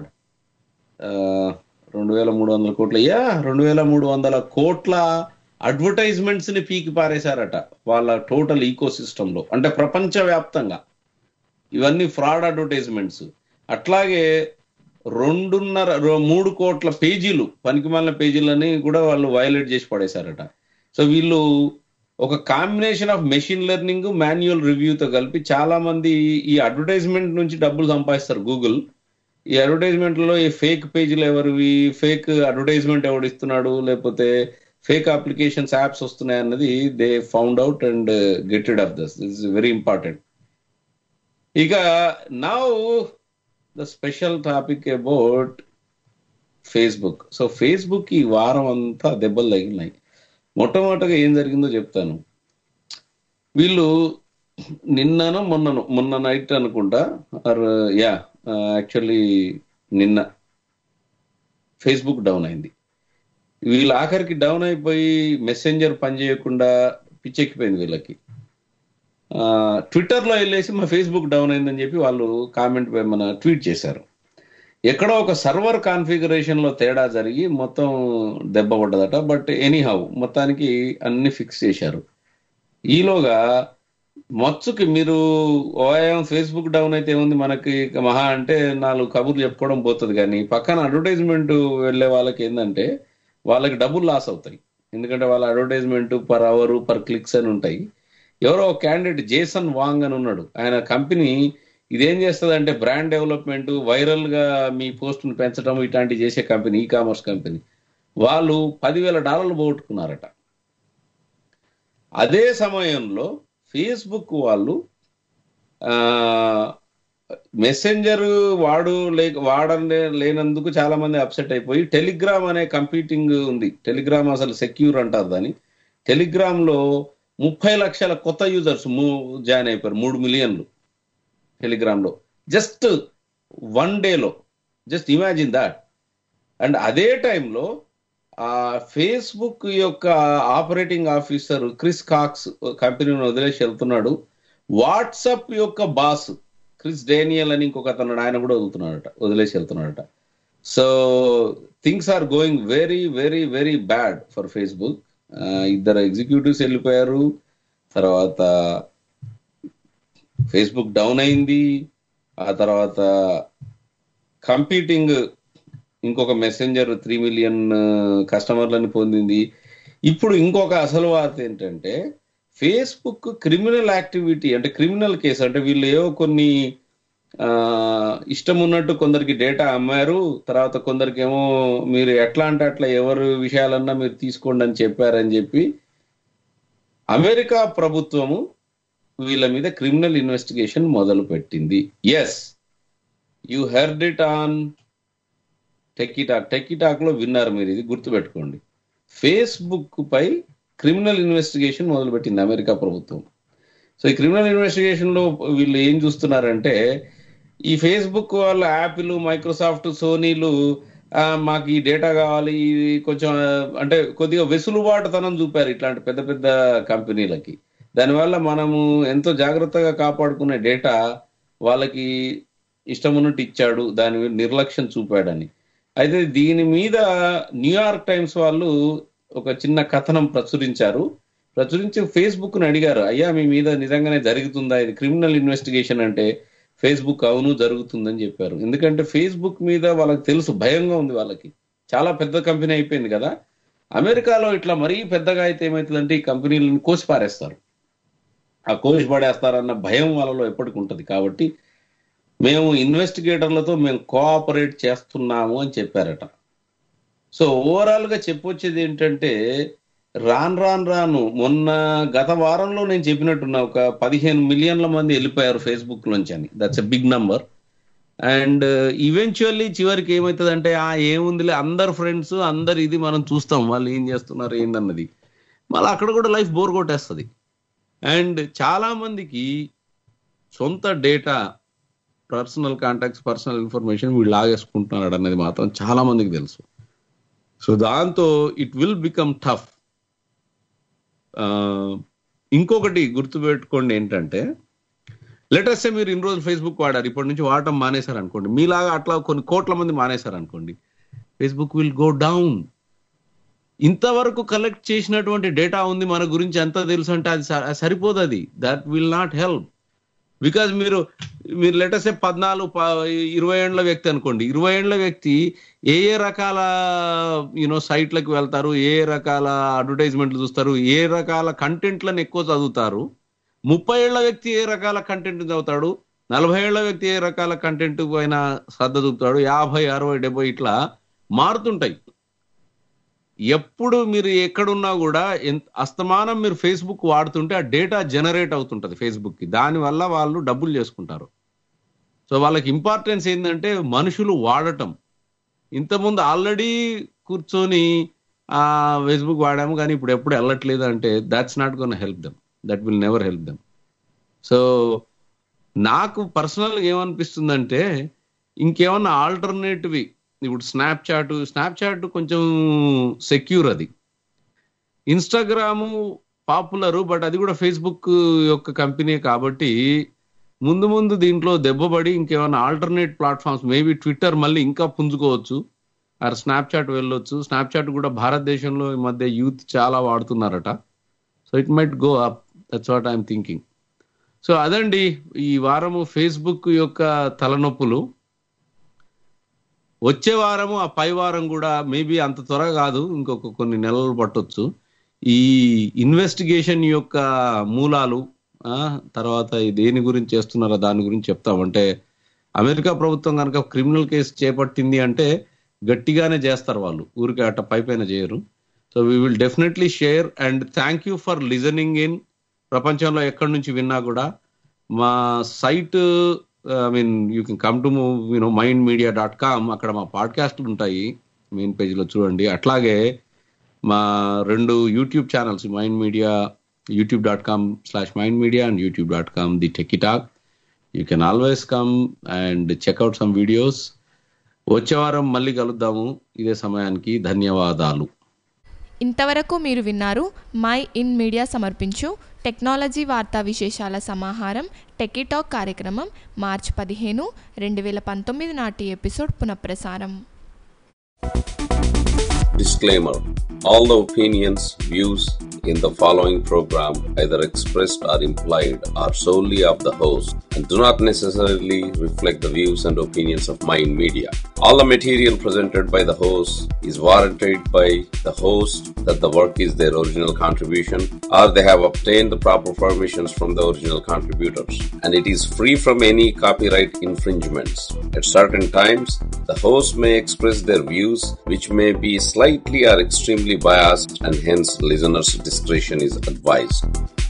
రెండు వేల మూడు వందల కోట్ల యా రెండు వేల మూడు వందల కోట్ల అడ్వర్టైజ్మెంట్స్ ని పీకి పారేశారట వాళ్ళ టోటల్ ఈకో లో అంటే ప్రపంచ వ్యాప్తంగా ఇవన్నీ ఫ్రాడ్ అడ్వర్టైజ్మెంట్స్ అట్లాగే రెండున్నర రో- మూడు కోట్ల పేజీలు పనికిమాలిన పేజీలని కూడా వాళ్ళు వయలేట్ చేసి పడేశారట సో వీళ్ళు ఒక combination of machine learning manual రివ్యూతో కలిపి చాలా మంది ఈ అడ్వర్టైజ్మెంట్ నుంచి డబ్బులు సంపాదిస్తారు గూగుల్ ఈ అడ్వర్టైజ్మెంట్లో ఈ ఫేక్ పేజీలు ఎవరివి ఫేక్ అడ్వర్టైజ్మెంట్ ఎవడు ఇస్తున్నాడు లేకపోతే ఫేక్ అప్లికేషన్స్ యాప్స్ వస్తున్నాయి అన్నది they found out and get rid of this this is very important ఇక now the special topic about Facebook so Facebook ఈ వారం అంతా దెబ్బలు తగిలినాయి మొట్టమొదటగా ఏం జరిగిందో చెప్తాను వీళ్ళు నిన్నను మొన్నను మొన్న నైట్ అనుకుంటా ఆర్ యా యాక్చువల్లీ నిన్న ఫేస్బుక్ డౌన్ అయింది వీళ్ళు ఆఖరికి డౌన్ అయిపోయి మెసెంజర్ పనిచేయకుండా పిచ్చెక్కిపోయింది వీళ్ళకి ఆ, ట్విట్టర్లో వెళ్ళేసి మా ఫేస్బుక్ డౌన్ అయిందని చెప్పి వాళ్ళు కామెంట్ మన ట్వీట్ చేశారు ఎక్కడో ఒక సర్వర్ కాన్ఫిగరేషన్ లో తేడా జరిగి మొత్తం దెబ్బ పడ్డదట బట్ ఎనీహౌ మొత్తానికి అన్ని ఫిక్స్ చేశారు ఈలోగా మచ్చుకి మీరు ఓఎం ఫేస్బుక్ డౌన్ అయితే ఏముంది మనకి ఇక మహా అంటే నాలుగు కబుర్లు చెప్పుకోవడం పోతుంది కానీ పక్కన అడ్వర్టైజ్మెంట్ వెళ్ళే వాళ్ళకి ఏంటంటే వాళ్ళకి డబ్బులు లాస్ అవుతాయి ఎందుకంటే వాళ్ళ advertisement per hour per clicks అని ఉంటాయి ఎవరో ఒక క్యాండిడేట్ జేసన్ వాంగ్ అని ఉన్నాడు ఆయన కంపెనీ ఇదేం చేస్తుంది అంటే బ్రాండ్ డెవలప్మెంట్ వైరల్ గా మీ పోస్ట్ పెంచడం ఇట్లాంటివి చేసే కంపెనీ ఈ కామర్స్ కంపెనీ వాళ్ళు పదివేల డాలర్లు పోగొట్టుకున్నారట అదే సమయంలో ఫేస్బుక్ వాళ్ళు మెసెంజర్ వాడు లేక వాడని లేనందుకు చాలా మంది అప్సెట్ అయిపోయి టెలిగ్రామ్ అనే కంప్యూటింగ్ ఉంది టెలిగ్రామ్ అసలు సెక్యూర్ అంటారు దాన్ని టెలిగ్రామ్ లో ముప్పై లక్షల కొత్త యూజర్స్ జాయిన్ అయిపోయారు మూడు మిలియన్లు టెలిగ్రామ్ లో జస్ట్ వన్ డేలో జస్ట్ ఇమాజిన్ దాట్ అండ్ అదే టైంలో ఆ ఫేస్బుక్ యొక్క ఆపరేటింగ్ ఆఫీసర్ క్రిస్ కాక్స్ కంపెనీని వదిలేసి వెళ్తున్నాడు వాట్సాప్ యొక్క బాస్ క్రిస్ డేనియల్ అని ఇంకొక అతను ఆయన కూడా వదులుతున్నాడట వదిలేసి వెళ్తున్నాడట so things are going very very very bad for Facebook ఇద్దరు ఎగ్జిక్యూటివ్స్ వెళ్ళిపోయారు తర్వాత ఫేస్బుక్ డౌన్ అయింది ఆ తర్వాత కంప్యూటింగ్ ఇంకొక మెసెంజర్ త్రీ మిలియన్ కస్టమర్లను పొందింది ఇప్పుడు ఇంకొక అసలు వార్త ఏంటంటే ఫేస్బుక్ క్రిమినల్ యాక్టివిటీ అంటే క్రిమినల్ కేసు అంటే వీళ్ళు ఏవో కొన్ని ఆ, ఇష్టం ఉన్నట్టు కొందరికి డేటా అమ్మారు తర్వాత కొందరికి ఏమో మీరు ఎట్లా అంటే అట్లా ఎవరు విషయాలన్నా మీరు తీసుకోండి అని చెప్పారని చెప్పి అమెరికా ప్రభుత్వము వీళ్ళ మీద క్రిమినల్ ఇన్వెస్టిగేషన్ మొదలు పెట్టింది as you heard it on techie talk techie talk లో విన్నారు మీరు ఇది గుర్తుపెట్టుకోండి ఫేస్బుక్ పై క్రిమినల్ ఇన్వెస్టిగేషన్ మొదలుపెట్టింది అమెరికా ప్రభుత్వం సో ఈ క్రిమినల్ ఇన్వెస్టిగేషన్ లో వీళ్ళు ఏం చూస్తున్నారంటే ఈ ఫేస్బుక్ వాళ్ళ యాపిల్ మైక్రోసాఫ్ట్ సోనీలు ఆ, మాకు ఈ డేటా కావాలి ఇది కొంచెం ఆ, అంటే కొద్దిగా వెసులుబాటుతనం చూపారు ఇట్లాంటి పెద్ద పెద్ద కంపెనీలకి దానివల్ల మనము ఎంతో జాగ్రత్తగా కాపాడుకునే డేటా వాళ్ళకి ఇష్టం ఉన్నట్టు ఇచ్చాడు దాని మీద నిర్లక్ష్యం చూపాడని అయితే దీని మీద న్యూయార్క్ టైమ్స్ వాళ్ళు ఒక చిన్న కథనం ప్రచురించారు ప్రచురించి ఫేస్బుక్ ని అడిగారు అయ్యా మీ మీద నిజంగానే జరుగుతుందా ఇది క్రిమినల్ ఇన్వెస్టిగేషన్ అంటే ఫేస్బుక్ అవును జరుగుతుందని చెప్పారు ఎందుకంటే ఫేస్బుక్ మీద వాళ్ళకి తెలుసు భయంగా ఉంది వాళ్ళకి చాలా పెద్ద కంపెనీ అయిపోయింది కదా అమెరికాలో ఇట్లా మరీ పెద్దగా అయితే ఏమవుతుందంటే ఈ కంపెనీలను కోసి పారేస్తారు ఆ కోసి పడేస్తారన్న భయం వాళ్ళలో ఎప్పటికి ఉంటుంది కాబట్టి మేము ఇన్వెస్టిగేటర్లతో మేము కోఆపరేట్ చేస్తున్నాము అని చెప్పారట సో ఓవరాల్ గా చెప్పొచ్చేది ఏంటంటే రాను రాను రాను మొన్న గత వారంలో నేను చెప్పినట్టున్నా ఒక పదిహేను మిలియన్ల మంది వెళ్ళిపోయారు ఫేస్బుక్ నుంచి అని that's a big number and eventually చివరికి ఏమవుతుందంటే ఆ ఏముందిలే అందరు ఫ్రెండ్స్ అందరు ఇది మనం చూస్తాం వాళ్ళు ఏం చేస్తున్నారు ఏందన్నది మళ్ళీ అక్కడ కూడా లైఫ్ బోర్ కొట్టేస్తుంది అండ్ చాలా మందికి సొంత data personal contacts personal information వీళ్ళు లాగేసుకుంటున్నాడు అనేది మాత్రం చాలా మందికి తెలుసు సో దాంతో ఇట్ విల్ బికమ్ టఫ్ ఇంకొకటి గుర్తుపెట్టుకోండి ఏంటంటే లెటర్స్ మీరు ఇన్ని రోజులు ఫేస్బుక్ వాడారు ఇప్పటి నుంచి వాడటం మానేశారు అనుకోండి మీలాగా అట్లా కొన్ని కోట్ల మంది మానేశారు అనుకోండి ఫేస్బుక్ విల్ గో డౌన్ ఇంతవరకు కలెక్ట్ చేసినటువంటి డేటా ఉంది మన గురించి ఎంత తెలుసు అంటే అది స- అది సరిపోదు అది that will not help because మీరు మీరు లెటర్సే పద్నాలుగు ప- ఇరవై ఏండ్ల వ్యక్తి అనుకోండి ఇరవై ఏండ్ల వ్యక్తి ఏ ఏ రకాల యూనో సైట్లకు వెళ్తారు ఏ ఏ రకాల అడ్వర్టైజ్మెంట్లు చూస్తారు ఏ రకాల కంటెంట్లను ఎక్కువ చదువుతారు ముప్పై ఏళ్ల వ్యక్తి ఏ రకాల కంటెంట్ చదువుతాడు నలభై ఏళ్ల వ్యక్తి ఏ రకాల కంటెంట్ పైన శ్రద్ధ చూపుతాడు యాభై అరవై డెబ్బై ఇట్లా మారుతుంటాయి ఎప్పుడు మీరు ఎక్కడున్నా కూడా ఎంత- అస్తమానం మీరు ఫేస్బుక్ వాడుతుంటే ఆ డేటా జనరేట్ అవుతుంటది ఫేస్బుక్ కి దానివల్ల వాళ్ళు డబ్బులు చేసుకుంటారు సో వాళ్ళకి ఇంపార్టెన్స్ ఏంటంటే మనుషులు వాడటం ఇంతకుముందు ఆల్రెడీ కూర్చొని ఆ ఫేస్బుక్ వాడాము కానీ ఇప్పుడు ఎప్పుడు వెళ్ళట్లేదు అంటే that's not gonna help them that will never help them so నాకు పర్సనల్గా ఏమనిపిస్తుందంటే ఇంకేమన్నా ఆల్టర్నేటివ్ ఇప్పుడు స్నాప్ చాట్ స్నాప్ చాట్ కొంచెం సెక్యూర్ అది ఇన్స్టాగ్రాము పాపులర్ బట్ అది కూడా ఫేస్బుక్ యొక్క కంపెనీ కాబట్టి ముందు ముందు దీంట్లో దెబ్బపడి ఇంకేమైనా ఆల్టర్నేట్ ప్లాట్ఫామ్స్ మేబీ ట్విట్టర్ మళ్ళీ ఇంకా పుంజుకోవచ్చు ఆర్ స్నాప్ చాట్ వెళ్ళొచ్చు స్నాప్ చాట్ కూడా భారతదేశంలో ఈ మధ్య యూత్ చాలా వాడుతున్నారట so it might go up that's what I'm thinking so అదండి ఈ వారము ఫేస్బుక్ యొక్క తలనొప్పులు వచ్చే వారము ఆ పై వారం కూడా మేబీ అంత త్వర కాదు ఇంకొక కొన్ని నెలలు పట్టొచ్చు ఈ ఇన్వెస్టిగేషన్ యొక్క మూలాలు ఆ, తర్వాత ఈ దేని గురించి చేస్తున్నారో దాని గురించి చెప్తాం అంటే అమెరికా ప్రభుత్వం కనుక క్రిమినల్ కేసు చేపట్టింది అంటే గట్టిగానే చేస్తారు వాళ్ళు ఊరికే అట్ట పై పైన చేయరు so we will definitely share and thank you for listening in ప్రపంచంలో ఎక్కడి నుంచి విన్నా కూడా మా site I mean you can come to you know Mind Media dot com అక్కడ మా పాడ్కాస్ట్లు ఉంటాయి మెయిన్ పేజ్లో చూడండి అట్లాగే మా రెండు YouTube channels Mind Media YouTube dot com slash mind Media and YouTube dot com the techie talk you can always come and check out some videos వచ్చే వారం మళ్ళీ కలుద్దాము ఇదే సమయానికి ధన్యవాదాలు ఇంతవరకు మీరు విన్నారు మై ఇన్ మీడియా సమర్పించు టెక్నాలజీ వార్తా విశేషాల సమాహారం టెకీటాక్ కార్యక్రమం మార్చి పదిహేను రెండు వేల పంతొమ్మిది నాటి ఎపిసోడ్ పునఃప్రసారం Disclaimer All the opinions, views in the following program, either expressed or implied, are solely of the host and do not necessarily reflect the views and opinions of Mind Media. All the material presented by the host is warranted by the host that the work is their original contribution or they have obtained the proper permissions from the original contributors and it is free from any copyright infringements. At certain times, the host may express their views which may be slightly or extremely biased and hence listeners' discretion is advised.